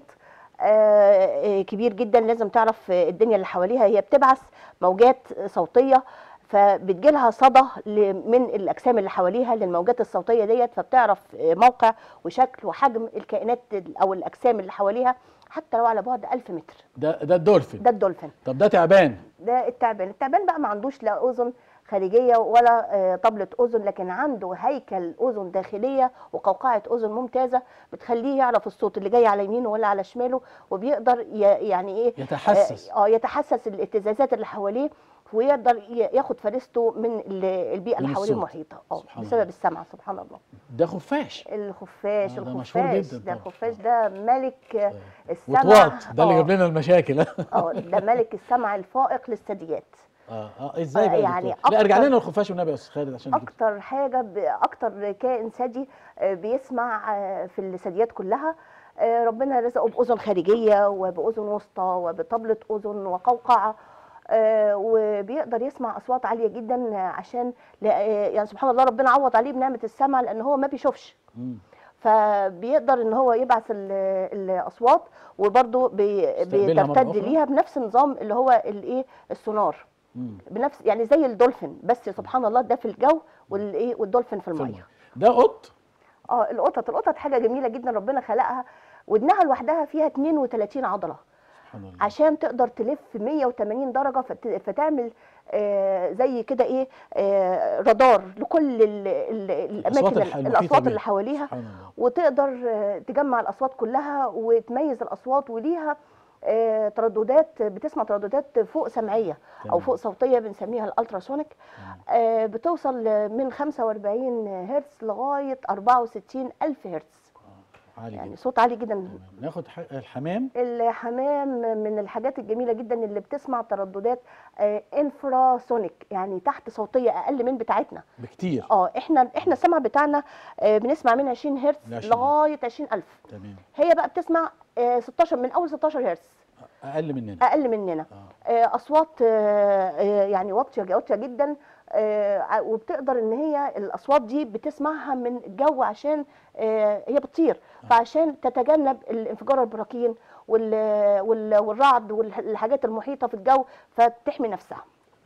آه، آه، كبير جدا لازم تعرف آه، الدنيا اللي حواليها هي بتبعث موجات صوتيه فبتجيلها صدى ل- من الاجسام اللي حواليها للموجات الصوتيه ديت فبتعرف آه، موقع وشكل وحجم الكائنات ال- او الاجسام اللي حواليها حتى لو على بعد 1000 متر ده ده الدولفين ده الدولفين طب ده تعبان ده التعبان التعبان بقى ما عندوش لا اذن خارجيه ولا آه، طبله اذن لكن عنده هيكل اذن داخليه وقوقعه اذن ممتازه بتخليه يعرف الصوت اللي جاي على يمينه ولا على شماله وبيقدر ي- يعني ايه يتحسس. اه آه، يتحسس الاهتزازات اللي حواليه ويقدر ي- ياخد فريسته من ال- البيئه من اللي حواليه الصوت. المحيطه اه سبحان بسبب الله. السمع سبحان الله ده خفاش الخفاش آه، ده مشهور الخفاش جدا ده طبعا. الخفاش ده ملك آه، السمع وطواط ده اللي آه، جاب لنا المشاكل اه ده ملك السمع الفائق للثدييات اه اه ازاي آه، بقى يا يعني دكتور؟ لا ارجع أكتر- لنا الخفاش والنبي يا استاذ خالد عشان كده. اكتر حاجه ب... اكتر كائن ثدي آه، بيسمع آه، في الثدييات كلها آه، ربنا رزقه باذن خارجيه وباذن وسطى وبطبله اذن وقوقعه آه، وبيقدر يسمع اصوات عاليه جدا آه، عشان لا- آه، يعني سبحان الله ربنا عوض عليه بنعمه السمع لان هو ما بيشوفش مم. فبيقدر ان هو يبعث ال- الاصوات وبرده بي... يستقبلها مرة بترتد أخرى؟ ليها بنفس النظام اللي هو الايه السونار مم. بنفس يعني زي الدولفين بس سبحان الله ده في الجو والايه والدولفين في في الميه المية. ده قط اه القطط القطط حاجه جميله جدا ربنا خلقها ودنها لوحدها فيها 32 عضله سبحان الله عشان تقدر تلف 180 درجه فت- فتعمل آه زي كده ايه آه رادار لكل ال ال الأصوات الاماكن الح- ال- المحيطة الاصوات بيها. اللي حواليها سبحان الله وتقدر آه، تجمع الاصوات كلها وتميز الاصوات وليها آه، ترددات بتسمع ترددات فوق سمعيه او تمام. فوق صوتيه بنسميها الالتراسونيك آه، بتوصل من 45 هرتز لغايه 64 الف هرتز عالي يعني جدا صوت عالي جدا تمام. ناخد ح- الحمام الحمام من الحاجات الجميله جدا اللي بتسمع ترددات آه، انفراسونيك يعني تحت صوتيه اقل من بتاعتنا بكتير اه احنا احنا السمع بتاعنا آه، بنسمع من 20 هرتز ل 20 لغايه 20000 تمام هي بقى بتسمع آه، 16 من اول 16 هرتز اقل مننا اقل مننا آه. آه، اصوات آه، آه، يعني واطيه واطيه جدا آه، ع- وبتقدر ان هي الاصوات دي بتسمعها من الجو عشان آه، هي بتطير فعشان تتجنب الانفجار البراكين وال- وال- والرعد والحاجات المحيطه في الجو فتحمي نفسها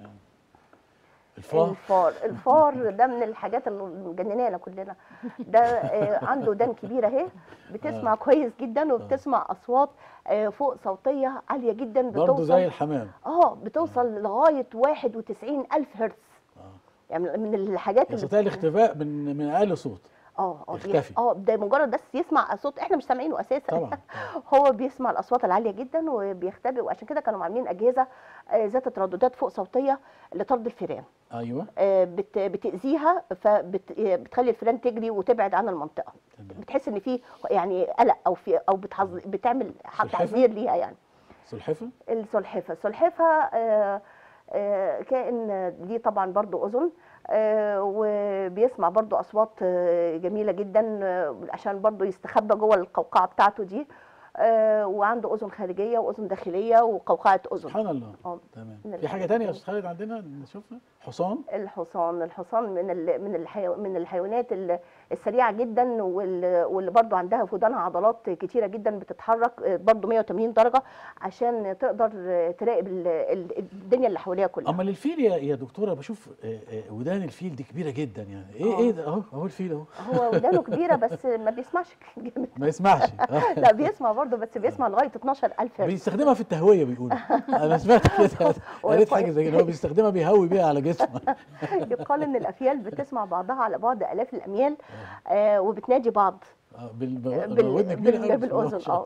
الفار الفار الفار ده من الحاجات اللي مجننانا كلنا ده آه، عنده دان كبيره اهي بتسمع كويس جدا وبتسمع اصوات آه، فوق صوتيه عاليه جدا برضه زي بتوصل الحمام اه بتوصل لغايه 91 الف هرتز يعني من الحاجات اللي يستطيع الاختفاء من من اقل صوت اه اه يختفي. اه ده مجرد بس يسمع صوت احنا مش سامعينه اساسا طبعا هو بيسمع الاصوات العاليه جدا وبيختبئ وعشان كده كانوا عاملين اجهزه آه، ذات ترددات فوق صوتيه لطرد الفئران ايوه آه، بت- بتاذيها فبتخلي الفئران تجري وتبعد عن المنطقه تمام بتحس ان في يعني قلق او في او بتحذ... بتعمل سلحفاة؟ تحذير ليها يعني سلحفه السلحفه السلحفه آه، آه، كائن ليه طبعا برضو اذن آه، وبيسمع برضو اصوات آه، جميله جدا آه، عشان برضو يستخبى جوه القوقعه بتاعته دي آه، وعنده اذن خارجيه واذن داخليه وقوقعه اذن سبحان الله اه تمام من في حاجه الحاجات تانية يا دي. استاذ خالد عندنا نشوفها حصان الحصان الحصان من ال من الحيو من الحيوانات ال- السريعه جدا وال- واللي برضو عندها في ودانها عضلات كتيره جدا بتتحرك آه، برضو 180 درجه عشان تقدر آه، تراقب ال- ال- الدنيا اللي حواليها كلها اما للفيل يا يا دكتوره بشوف آه، آه، ودان الفيل دي كبيره جدا يعني ايه آه. ايه ده اهو اهو الفيل اهو هو ودانه كبيره بس ما بيسمعش جامد ما يسمعش آه. لا بيسمع برضه بس بيسمع لغايه 12000 هرتز بيستخدمها في التهويه بيقولوا انا سمعت كده قريت حاجه زي كده هو بيستخدمها بيهوي بيها على جسمه يقال ان الافيال بتسمع بعضها على بعد الاف الاميال آه وبتنادي بعض آه، بال- بال- بال- ودن كبيره بال- قوي بالاذن اه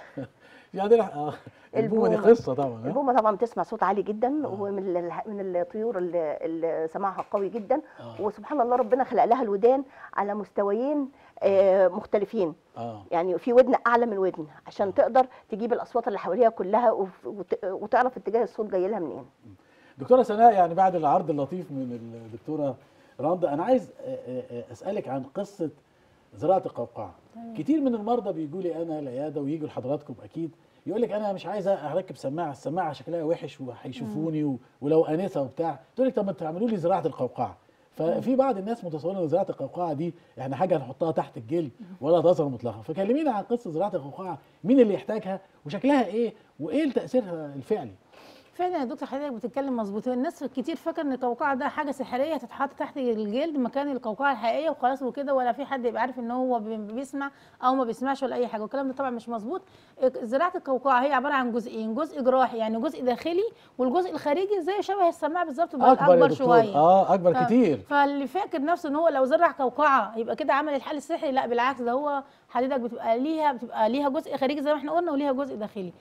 في عندنا اه البومه دي البومة. قصه طبعا آه. البومه طبعا بتسمع صوت عالي جدا ومن ال- من الطيور اللي, اللي سماعها قوي جدا آه. وسبحان الله ربنا خلق لها الودان على مستويين آه مختلفين اه يعني في ودن اعلى من ودن عشان تقدر تجيب الاصوات اللي حواليها كلها وف- وت- وتعرف اتجاه الصوت جاي لها منين دكتوره سناء يعني بعد العرض اللطيف من الدكتوره رندا انا عايز آه، آه، آه، اسالك عن قصه زراعه القوقعه كتير من المرضى بيجوا لي انا العياده ويجوا لحضراتكم اكيد يقول لك انا مش عايزه اركب سماعه السماعه شكلها وحش وهيشوفوني و- ولو انسه وبتاع تقول لك طب ما تعملوا لي زراعه القوقعه ففي بعض الناس متصورين ان زراعه القوقعه دي احنا حاجه هنحطها تحت الجلد ولا تظهر مطلقا فكلمينا عن قصه زراعه القوقعه مين اللي يحتاجها وشكلها ايه وايه تاثيرها الفعلي فعلا يا دكتور حضرتك بتتكلم مظبوط الناس كتير فاكر ان القوقعه ده حاجه سحريه تتحط تحت الجلد مكان القوقعه الحقيقيه وخلاص وكده ولا في حد يبقى عارف ان هو بي- بيسمع او ما بيسمعش ولا اي حاجه والكلام ده طبعا مش مظبوط زراعه القوقعه هي عباره عن جزئين جزء جراحي يعني جزء داخلي والجزء الخارجي زي شبه السماعه بالظبط بس اكبر يا اكبر دكتور شويه اه اكبر ف- كتير فاللي فاكر نفسه ان هو لو زرع قوقعه يبقى كده عمل الحل السحري لا بالعكس ده هو حضرتك بتبقى ليها بتبقى ليها جزء خارجي زي ما احنا قلنا وليها جزء داخلي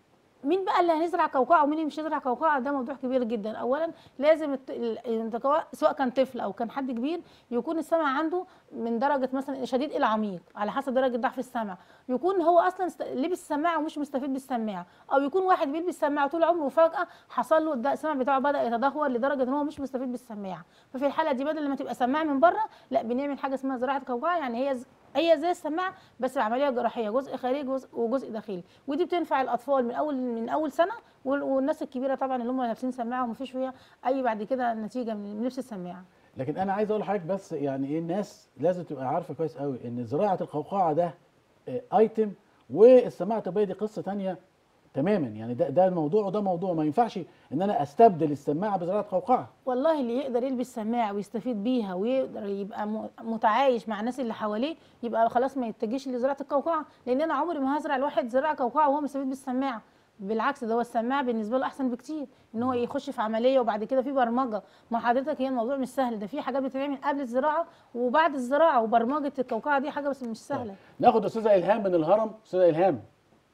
مين بقى اللي هنزرع قوقعه ومين اللي مش هيزرع قوقعه ده موضوع كبير جدا اولا لازم الت- ال- التقوى- سواء كان طفل او كان حد كبير يكون السمع عنده من درجه مثلا شديد الى عميق على حسب درجه ضعف السمع يكون هو اصلا است- لبس سماعه ومش مستفيد بالسماعه او يكون واحد بيلبس سماعه طول عمره وفجاه حصل له ده السمع بتاعه بدا يتدهور لدرجه ان هو مش مستفيد بالسماعه ففي الحاله دي بدل ما تبقى سماعه من بره لا بنعمل حاجه اسمها زراعه قوقعه يعني هي ز- هي زي السماعه بس بعمليه جراحيه جزء خارجي جزء وجزء داخلي ودي بتنفع الاطفال من اول من اول سنه وال- والناس الكبيره طبعا اللي هم لابسين سماعه ومفيش فيها اي بعد كده نتيجه من من لبس السماعه لكن انا عايز اقول لحضرتك بس يعني ايه الناس لازم تبقى عارفه كويس قوي ان زراعه القوقعه ده آه، ايتم والسماعه الطبيه دي قصه تانية تماما يعني ده ده موضوع وده موضوع ما ينفعش ان انا استبدل السماعه بزراعه قوقعه والله اللي يقدر يلبس سماعه ويستفيد بيها ويقدر يبقى م- متعايش مع الناس اللي حواليه يبقى خلاص ما يتجهش لزراعه القوقعه لان انا عمري ما هزرع الواحد زراعه قوقعه وهو مستفيد بالسماعه بالعكس ده هو السماعه بالنسبه له احسن بكتير ان هو يخش في عمليه وبعد كده في برمجه ما حضرتك هي الموضوع مش سهل ده في حاجات بتتعمل قبل الزراعه وبعد الزراعه وبرمجه القوقعه دي حاجه بس مش سهله ناخد استاذه الهام من الهرم استاذه الهام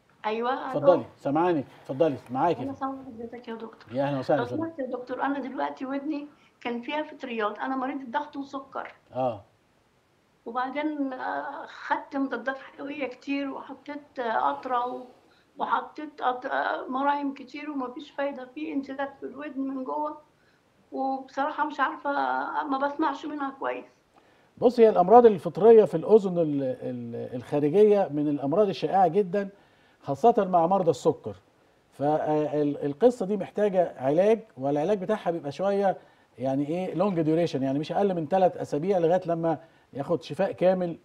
ايوه اتفضلي سامعاني اتفضلي معاكي انا سامعه حضرتك يا دكتور يا اهلا وسهلا لو اتفضلي. سمحت يا دكتور انا دلوقتي ودني كان فيها فطريات انا مريض ضغط وسكر اه وبعدين آه، خدت مضادات حيويه كتير وحطيت آه، قطره و- وحطيت قط- آه، مراهم كتير ومفيش فايده في انسداد في الودن من جوه وبصراحه مش عارفه آه، ما بسمعش منها كويس بص هي الامراض الفطريه في الاذن ال- ال- الخارجيه من الامراض الشائعه جدا خاصه مع مرضى السكر فالقصه دي محتاجه علاج والعلاج بتاعها بيبقى شويه يعني ايه لونج ديوريشن يعني مش اقل من ثلاث اسابيع لغايه لما ياخد شفاء كامل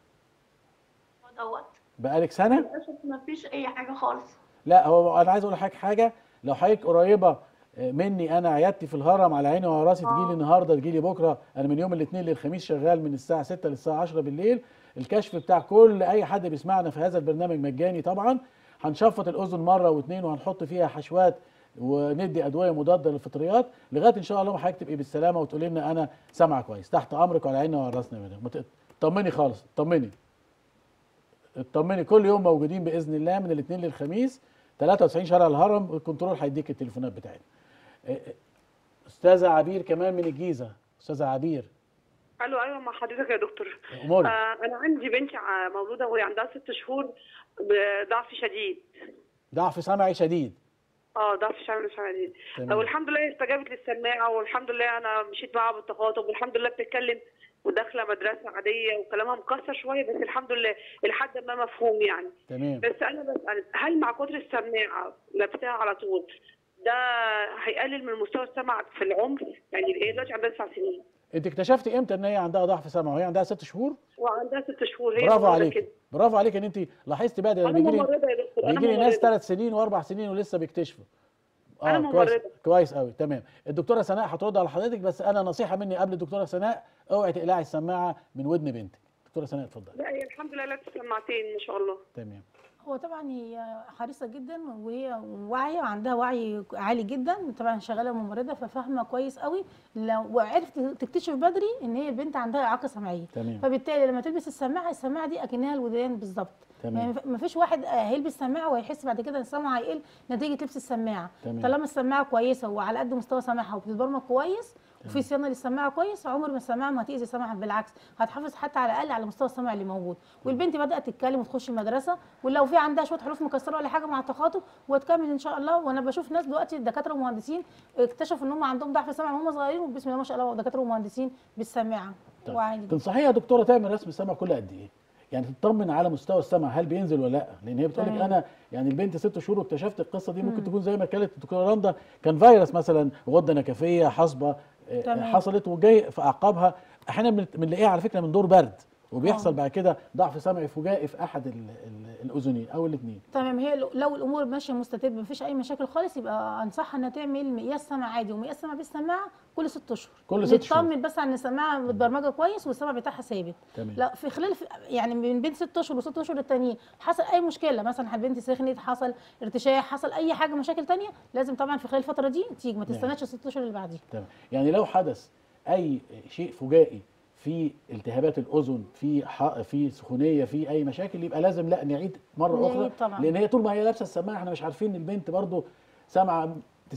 دوت بقالك سنه للاسف مفيش اي حاجه خالص لا هو انا عايز اقول لحضرتك حاجه لو حضرتك قريبه مني انا عيادتي في الهرم على عيني وعلى راسي تجي لي النهارده تجي لي بكره انا من يوم الاثنين للخميس شغال من الساعه 6 للساعه 10 بالليل الكشف بتاع كل اي حد بيسمعنا في هذا البرنامج مجاني طبعا هنشفط الاذن مره واثنين وهنحط فيها حشوات وندي ادويه مضاده للفطريات لغايه ان شاء الله ما حضرتك تبقي بالسلامه وتقولي لنا انا سامعه كويس تحت امرك وعلى عيننا وعلى راسنا يا مدام ما تق- طمني خالص طمني اطمني كل يوم موجودين باذن الله من الاثنين للخميس 93 شارع الهرم الكنترول هيديك التليفونات بتاعتنا إيه إيه. استاذه عبير كمان من الجيزه استاذه عبير الو ايوه مع حضرتك يا دكتور اموري آه انا عندي بنتي ع- مولوده وهي عندها ست شهور بضعف شديد ضعف سمعي شديد اه ضعف الشعب الشمالي تمام. والحمد لله استجابت للسماعه والحمد لله انا مشيت معاها بالتخاطب والحمد لله بتتكلم وداخله مدرسه عاديه وكلامها مكسر شويه بس الحمد لله لحد ما مفهوم يعني تمام بس انا بسال هل مع كتر السماعه لابساها على طول ده هيقلل من مستوى السمع في العمر يعني هي دلوقتي عندها تسع سنين انت اكتشفتي امتى ان هي عندها ضعف سمع وهي عندها ست شهور وعندها ست شهور هي برافو ممرضة عليك كده برافو عليك ان انت لاحظتي بقى ده انا بيجي لي ممرضه يا دكتور انا بيجي لي ناس ممرضه ثلاث سنين واربع سنين ولسه بيكتشفوا أنا كويس ممرضة. كويس قوي تمام الدكتوره سناء هترد على حضرتك بس انا نصيحه مني قبل الدكتوره سناء اوعي تقلعي السماعه من ودن بنتك دكتوره سناء اتفضلي لا هي الحمد لله لابسه سماعتين ما شاء الله تمام هو طبعا هي حريصه جدا وهي واعيه وعندها وعي عالي جدا طبعا شغاله ممرضه ففاهمه كويس قوي لو وعرفت تكتشف بدري ان هي البنت عندها اعاقه سمعيه تمام. فبالتالي لما تلبس السماعه السماعه دي اكنها الودان بالظبط تمام. ما فيش واحد هيلبس سماعه وهيحس بعد كده ان سمعه هيقل نتيجه لبس السماعه تمام. طالما السماعه كويسه وعلى قد مستوى سماعها وبتتبرمج كويس وفي صيانه للسماعه كويس عمر ما السماعه ما هتاذي سمعها بالعكس هتحافظ حتى على الاقل على مستوى السمع اللي موجود والبنت بدات تتكلم وتخش المدرسه ولو في عندها شويه حروف مكسره ولا حاجه مع التخاطب وتكمل ان شاء الله وانا بشوف ناس دلوقتي دكاتره ومهندسين اكتشفوا ان هم عندهم ضعف سمع وهم صغيرين وبسم الله ما شاء الله دكاتره ومهندسين بالسماعه طيب. وعادي تنصحيها يا دكتوره تعمل رسم سمع كل قد ايه؟ يعني تطمن على مستوى السمع هل بينزل ولا لا؟ لان هي بتقول لك تمام. انا يعني البنت ست شهور واكتشفت القصه دي ممكن تكون زي ما كانت الدكتوره رندا كان فيروس مثلا غده نكفيه حصبه آه، تمام. حصلت وجاي في اعقابها احيانا بن- بنلاقيها على فكره من دور برد وبيحصل آه. بعد كده ضعف سمعي فجائي في احد ال- ال- الاذنين او الاثنين تمام هي لو- لو الامور ماشيه مستتبه مفيش اي مشاكل خالص يبقى انصحها انها تعمل مقياس سمع عادي ومقياس سمع بالسماعه كل ست اشهر كل ست شهور. نطمن بس عن السماعه متبرمجه كويس والسمع بتاعها ثابت تمام. لا في خلال في يعني من بين ست اشهر وست اشهر التانيين حصل اي مشكله مثلا البنت سخنت حصل ارتشاح حصل اي حاجه مشاكل تانية لازم طبعا في خلال الفتره دي تيجي ما تستناش الست اشهر اللي بعديها تمام يعني لو حدث اي شيء فجائي في التهابات الاذن في ح... في سخونيه في اي مشاكل يبقى لازم لا نعيد مره نعيد اخرى طبعاً. لان هي طول ما هي لابسه السماعه احنا مش عارفين البنت برضو سامعه 90% 80%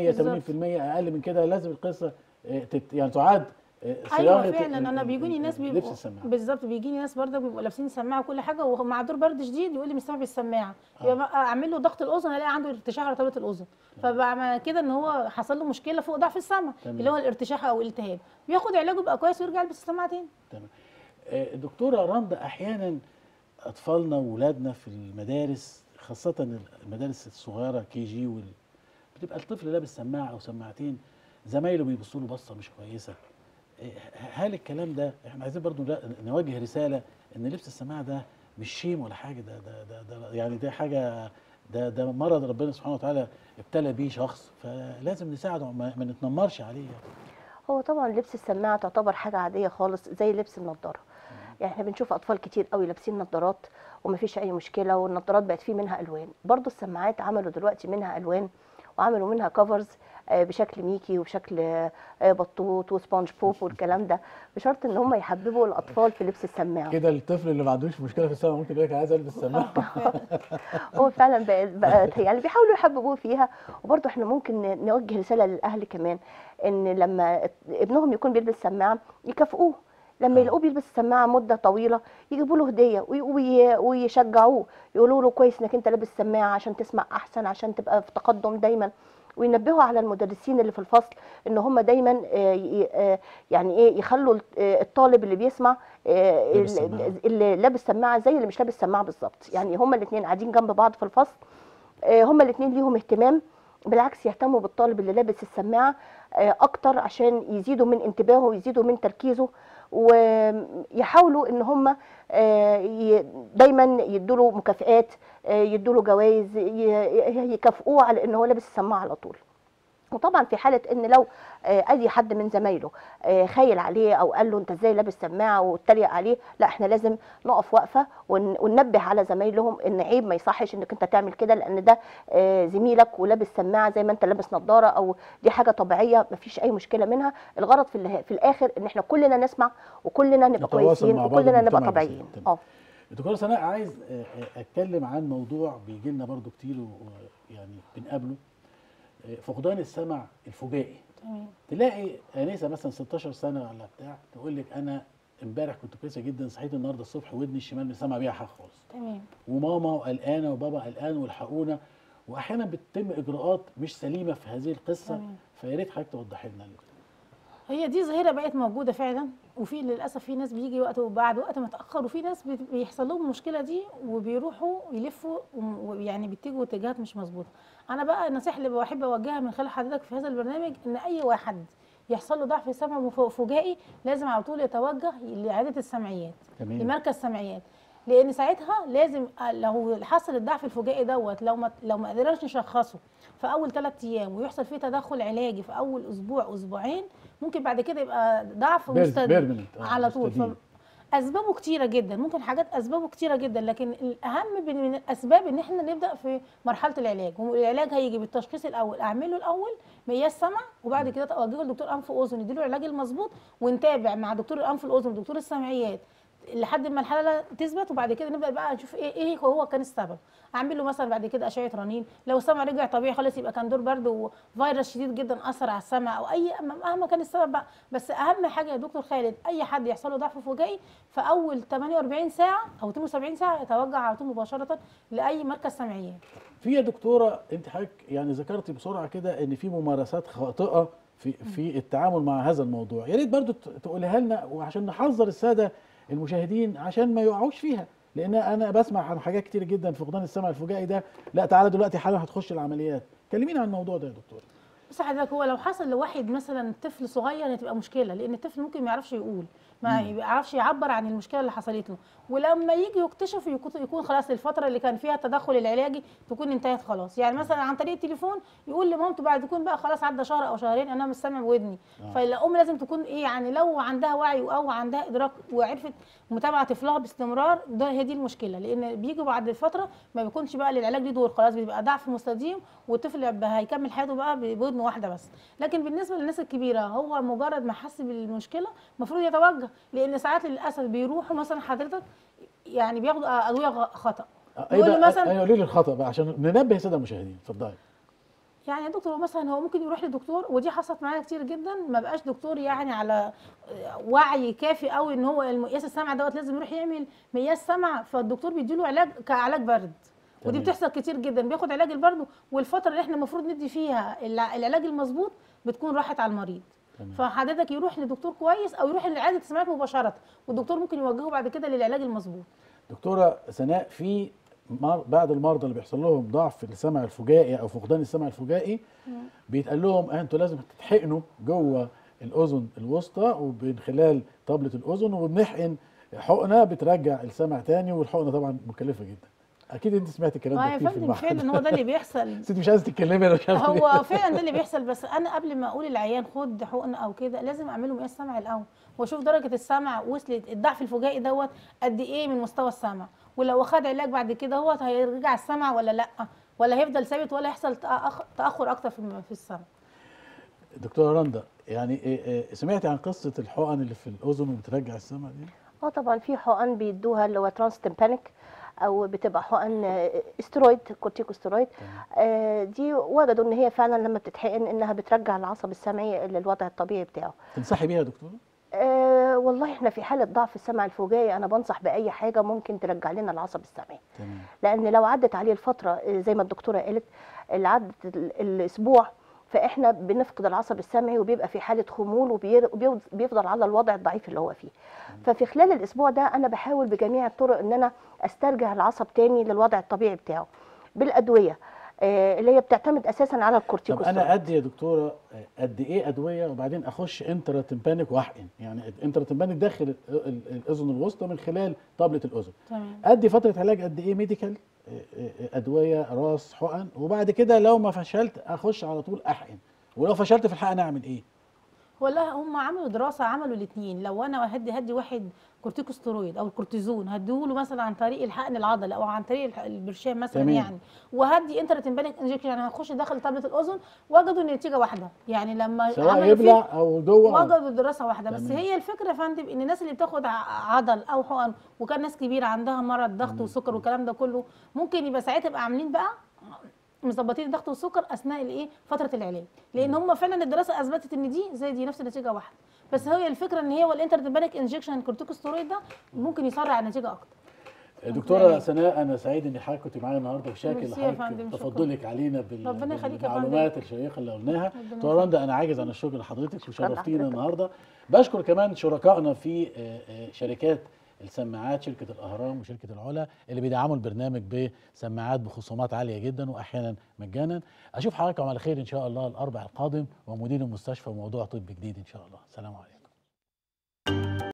اقل من كده لازم القصه آه، تت... يعني تعاد آه، ايوه صياغة فعلا ال- انا ال- بيجوني ال- ناس لبس بيبقوا السماعه بالظبط بيجيني ناس برضه بيبقوا لابسين سماعه وكل حاجه ومع دور برد شديد يقول لي مش سامع بالسماعه يبقى بقى اعمل له ضغط الاذن الاقي عنده ارتشاح على طبله الاذن فبعمل كده ان هو حصل له مشكله فوق ضعف السمع تمام. اللي هو الارتشاح او الالتهاب بياخد علاجه يبقى كويس ويرجع يلبس السماعه تاني تمام آه، دكتوره رندا احيانا اطفالنا واولادنا في المدارس خاصه المدارس الصغيره كي جي وال... بتبقى الطفل لابس سماعه او سماعتين زمايله بيبصوا له بصه مش كويسه آه، هل الكلام ده احنا عايزين برضو لا- نوجه رساله ان لبس السماعه ده مش شيم ولا حاجه ده ده ده, ده يعني ده حاجه ده ده مرض ربنا سبحانه وتعالى ابتلى بيه شخص فلازم نساعده ما, ما نتنمرش عليه يعني. هو طبعا لبس السماعه تعتبر حاجه عاديه خالص زي لبس النضاره يعني احنا بنشوف اطفال كتير قوي لابسين نظارات ومفيش اي مشكله والنظارات بقت فيه منها الوان برضو السماعات عملوا دلوقتي منها الوان وعملوا منها كفرز بشكل ميكي وبشكل آه، بطوط وسبونج بوب والكلام ده بشرط ان هم يحببوا الاطفال في لبس السماعه كده الطفل اللي ما عندوش مشكله في السمع ممكن يقول لك عايز البس سماعه هو فعلا بقت بقت يعني بيحاولوا يحببوه فيها وبرضه احنا ممكن ن- نوجه رساله للاهل كمان ان لما ابنهم يكون بيلبس سماعه يكافئوه لما يلاقوه بيلبس السماعه مده طويله يجيبوا له هديه وي- وي- ويشجعوه يقولوا له كويس انك انت لابس سماعه عشان تسمع احسن عشان تبقى في تقدم دايما وينبهوا على المدرسين اللي في الفصل ان هم دايما آه، ي- آه، يعني ايه يخلوا الط- آه، الطالب اللي بيسمع آه، لابس ال- سماعة. اللي لابس سماعه زي اللي مش لابس سماعه بالظبط يعني هما الاثنين قاعدين جنب بعض في الفصل آه، هما الاثنين ليهم اهتمام بالعكس يهتموا بالطالب اللي لابس السماعه آه، اكتر عشان يزيدوا من انتباهه ويزيدوا من تركيزه ويحاولوا ان هم دايما يدوا له مكافئات آه، يدوا له جوائز ي- يكافئوه على ان هو لابس السماعه على طول وطبعا في حاله ان لو آه، اي حد من زمايله آه، خايل عليه او قال له انت ازاي لابس سماعه واتريق عليه لا احنا لازم نقف وقفه ون- وننبه على زمايلهم ان عيب ما يصحش انك انت تعمل كده لان ده آه، زميلك ولابس سماعه زي ما انت لابس نظاره او دي حاجه طبيعيه ما فيش اي مشكله منها الغرض في اله- في الاخر ان احنا كلنا نسمع وكلنا نبقى نتواصل كويسين مع بعض وكلنا نبقى المجتمع طبيعيين بسيط. اه دكتور سناء عايز آه، آه، اتكلم عن موضوع بيجي لنا برضو كتير ويعني بنقابله آه، فقدان السمع الفجائي تمام تلاقي انسه مثلا 16 سنه ولا بتاع تقول لك انا امبارح كنت كويسه جدا صحيت النهارده الصبح ودني الشمال مش سامع بيها حاجه خالص تمام وماما قلقانه وبابا قلقان والحقونا واحيانا بتتم اجراءات مش سليمه في هذه القصه تمام. فيا ريت حضرتك توضحي لنا هي دي ظاهره بقت موجوده فعلا وفي للاسف في ناس بيجي وقت وبعد وقت متاخر وفي ناس بت- بيحصل لهم المشكله دي وبيروحوا يلفوا وم- ويعني بيتجهوا اتجاهات مش مظبوطه انا بقى النصيحه اللي بحب اوجهها من خلال حضرتك في هذا البرنامج ان اي واحد يحصل له ضعف سمع مف- فجائي لازم على طول يتوجه لاعاده السمعيات تمام. لمركز سمعيات لان ساعتها لازم لو حصل الضعف الفجائي دوت لو ما لو ما قدرناش نشخصه في اول ثلاث ايام ويحصل فيه تدخل علاجي في اول اسبوع اسبوعين ممكن بعد كده يبقى ضعف بير- مستديم permanent. آه، على طول مستديم. ف- اسبابه كتيره جدا ممكن حاجات اسبابه كتيره جدا لكن الاهم من من الاسباب ان احنا نبدا في مرحله العلاج والعلاج هيجي بالتشخيص الاول اعمله الاول مقياس سمع وبعد كده اوجهه لدكتور انف واذن يديله العلاج المظبوط ونتابع مع دكتور الانف والاذن ودكتور السمعيات لحد ما الحاله تثبت وبعد كده نبدا بقى نشوف ايه ايه هو كان السبب اعمل له مثلا بعد كده اشعه رنين لو السمع رجع طبيعي خالص يبقى كان دور برد وفيروس شديد جدا اثر على السمع او اي مهما كان السبب بقى بس اهم حاجه يا دكتور خالد اي حد يحصل له ضعف فجائي في اول 48 ساعه او 72 ساعه يتوجه على طول مباشره لاي مركز سمعيات في يا دكتوره انت حضرتك يعني ذكرتي بسرعه كده ان في ممارسات خاطئه في في التعامل مع هذا الموضوع يا ريت برضو ت- تقولها لنا وعشان نحذر الساده المشاهدين عشان ما يقعوش فيها لان انا بسمع عن حاجات كتير جدا في فقدان السمع الفجائي ده لا تعالى دلوقتي حالا هتخش العمليات كلمينا عن الموضوع ده يا دكتور بص حضرتك هو لو حصل لواحد مثلا طفل صغير هتبقى مشكله لان الطفل ممكن ما يعرفش يقول ما يعرفش يعبر عن المشكله اللي حصلت له ولما يجي يكتشف يكون يكون خلاص الفتره اللي كان فيها التدخل العلاجي تكون انتهت خلاص يعني مثلا عن طريق التليفون يقول لمامته بعد يكون بقى خلاص عدى شهر او شهرين انا مش سامع بودني آه. فالام لازم تكون ايه يعني لو عندها وعي او عندها ادراك وعرفت متابعه طفلها باستمرار ده هي دي المشكله لان بيجوا بعد فتره ما بيكونش بقى للعلاج ليه دور خلاص بيبقى ضعف مستديم والطفل بقى هيكمل حياته بقى بودن واحده بس لكن بالنسبه للناس الكبيره هو مجرد ما حس بالمشكله المفروض يتوجه لان ساعات للاسف بيروحوا مثلا حضرتك يعني بياخدوا ادويه غ- خطا ايه يقول له بقى مثلا ايوه قولي لي الخطا بقى عشان ننبه الساده المشاهدين اتفضلي يعني يا دكتور مثلا هو ممكن يروح لدكتور ودي حصلت معايا كتير جدا ما بقاش دكتور يعني على وعي كافي قوي ان هو المقياس السمع دوت لازم يروح يعمل مقياس سمع فالدكتور بيديله علاج كعلاج برد ودي تمام. بتحصل كتير جدا بياخد علاج البرد والفتره اللي احنا المفروض ندي فيها الع- العلاج المظبوط بتكون راحت على المريض تمام. فحضرتك يروح لدكتور كويس او يروح لعياده السمعيات مباشره والدكتور ممكن يوجهه بعد كده للعلاج المظبوط دكتوره سناء في مر- بعض المرضى اللي بيحصل لهم ضعف في السمع الفجائي او فقدان السمع الفجائي بيتقال لهم آه انتوا لازم تتحقنوا جوه الاذن الوسطى ومن خلال طبله الاذن وبنحقن حقنه بترجع السمع تاني والحقنه طبعا مكلفه جدا اكيد انت سمعت الكلام اه ده يا كتير في فندم المعهد فعلا هو ده اللي بيحصل بس انت مش عايزه تتكلمي انا مش عارف ليه. هو فعلا ده اللي بيحصل بس انا قبل ما اقول للعيان خد حقن او كده لازم اعمله مقياس سمع الاول واشوف درجه السمع وصلت الضعف الفجائي دوت قد ايه من مستوى السمع ولو خد علاج بعد كده هو هيرجع السمع ولا لا ولا هيفضل ثابت ولا يحصل تأخ- تاخر اكتر في الم- في السمع دكتوره رندا يعني إيه إيه سمعتي عن قصه الحقن اللي في الاذن وبترجع السمع دي اه طبعا في حقن بيدوها اللي هو ترانس تمبانيك او بتبقى حقن آه، استرويد كورتيكوستيرويد آه، دي وجدوا ان هي فعلا لما بتتحقن انها بترجع العصب السمعي للوضع الطبيعي بتاعه تنصحي بيها يا دكتوره أه والله احنا في حاله ضعف السمع الفجائي انا بنصح باي حاجه ممكن ترجع لنا العصب السمعي تمام لان لو عدت عليه الفتره آه، زي ما الدكتوره قالت اللي عدت ال- الاسبوع فاحنا بنفقد العصب السمعي وبيبقى في حاله خمول وبيفضل على الوضع الضعيف اللي هو فيه ففي خلال الاسبوع ده انا بحاول بجميع الطرق ان انا استرجع العصب تاني للوضع الطبيعي بتاعه بالادويه آه، اللي هي بتعتمد اساسا على طب الكورتيكوستيرويد انا ادي يا دكتوره آه، قد ايه ادويه وبعدين اخش انترا تمبانيك واحقن يعني انترا تمبانيك داخل ال- ال- الاذن الوسطى من خلال طبله الاذن تمام ادي فتره علاج قد ايه ميديكال آه، آه، ادويه راس حقن وبعد كده لو ما فشلت اخش على طول احقن ولو فشلت في الحقن اعمل ايه والله هم عملوا دراسه عملوا الاثنين لو انا هدي هدي واحد كورتيكوستيرويد او الكورتيزون هديهوله مثلا عن طريق الحقن العضلي او عن طريق الح- البرشام مثلا تمام. يعني وهدي انترا تمبانيك انجكشن يعني هخش داخل طبله الاذن وجدوا ان النتيجه واحده يعني لما سواء عملوا يبلع فيه او جوه أو- وجدوا دراسه واحده بس تمام. هي الفكره يا فندم ان الناس اللي بتاخد ع- عضل او حقن وكان ناس كبيره عندها مرض ضغط وسكر والكلام ده كله ممكن يبقى ساعتها يبقى عاملين بقى مظبطين الضغط والسكر اثناء الايه فتره العلاج لان هم فعلا الدراسه اثبتت ان دي زي دي نفس النتيجه واحده بس هي الفكره ان هي والانترتبانيك انجكشن الكورتيكوستيرويد ده ممكن يسرع النتيجه اكتر دكتوره سناء انا سعيد ان حضرتك كنت معايا النهارده وشاكر ميرسي يا لحضرتك فندم، شكراً. تفضلك علينا بال- ربنا يخليك يا فندم. بالمعلومات الشيقه اللي قلناها ربنا دكتوره رندا انا عاجز عن الشكر لحضرتك شكراً وشرفتينا لحضرتك. النهارده بشكر كمان شركائنا في آه، آه، شركات السماعات شركه الاهرام وشركه العلا اللي بيدعموا البرنامج بسماعات بخصومات عاليه جدا واحيانا مجانا اشوف حضراتكم على خير ان شاء الله الاربع القادم ومدير المستشفى وموضوع طب جديد ان شاء الله سلام عليكم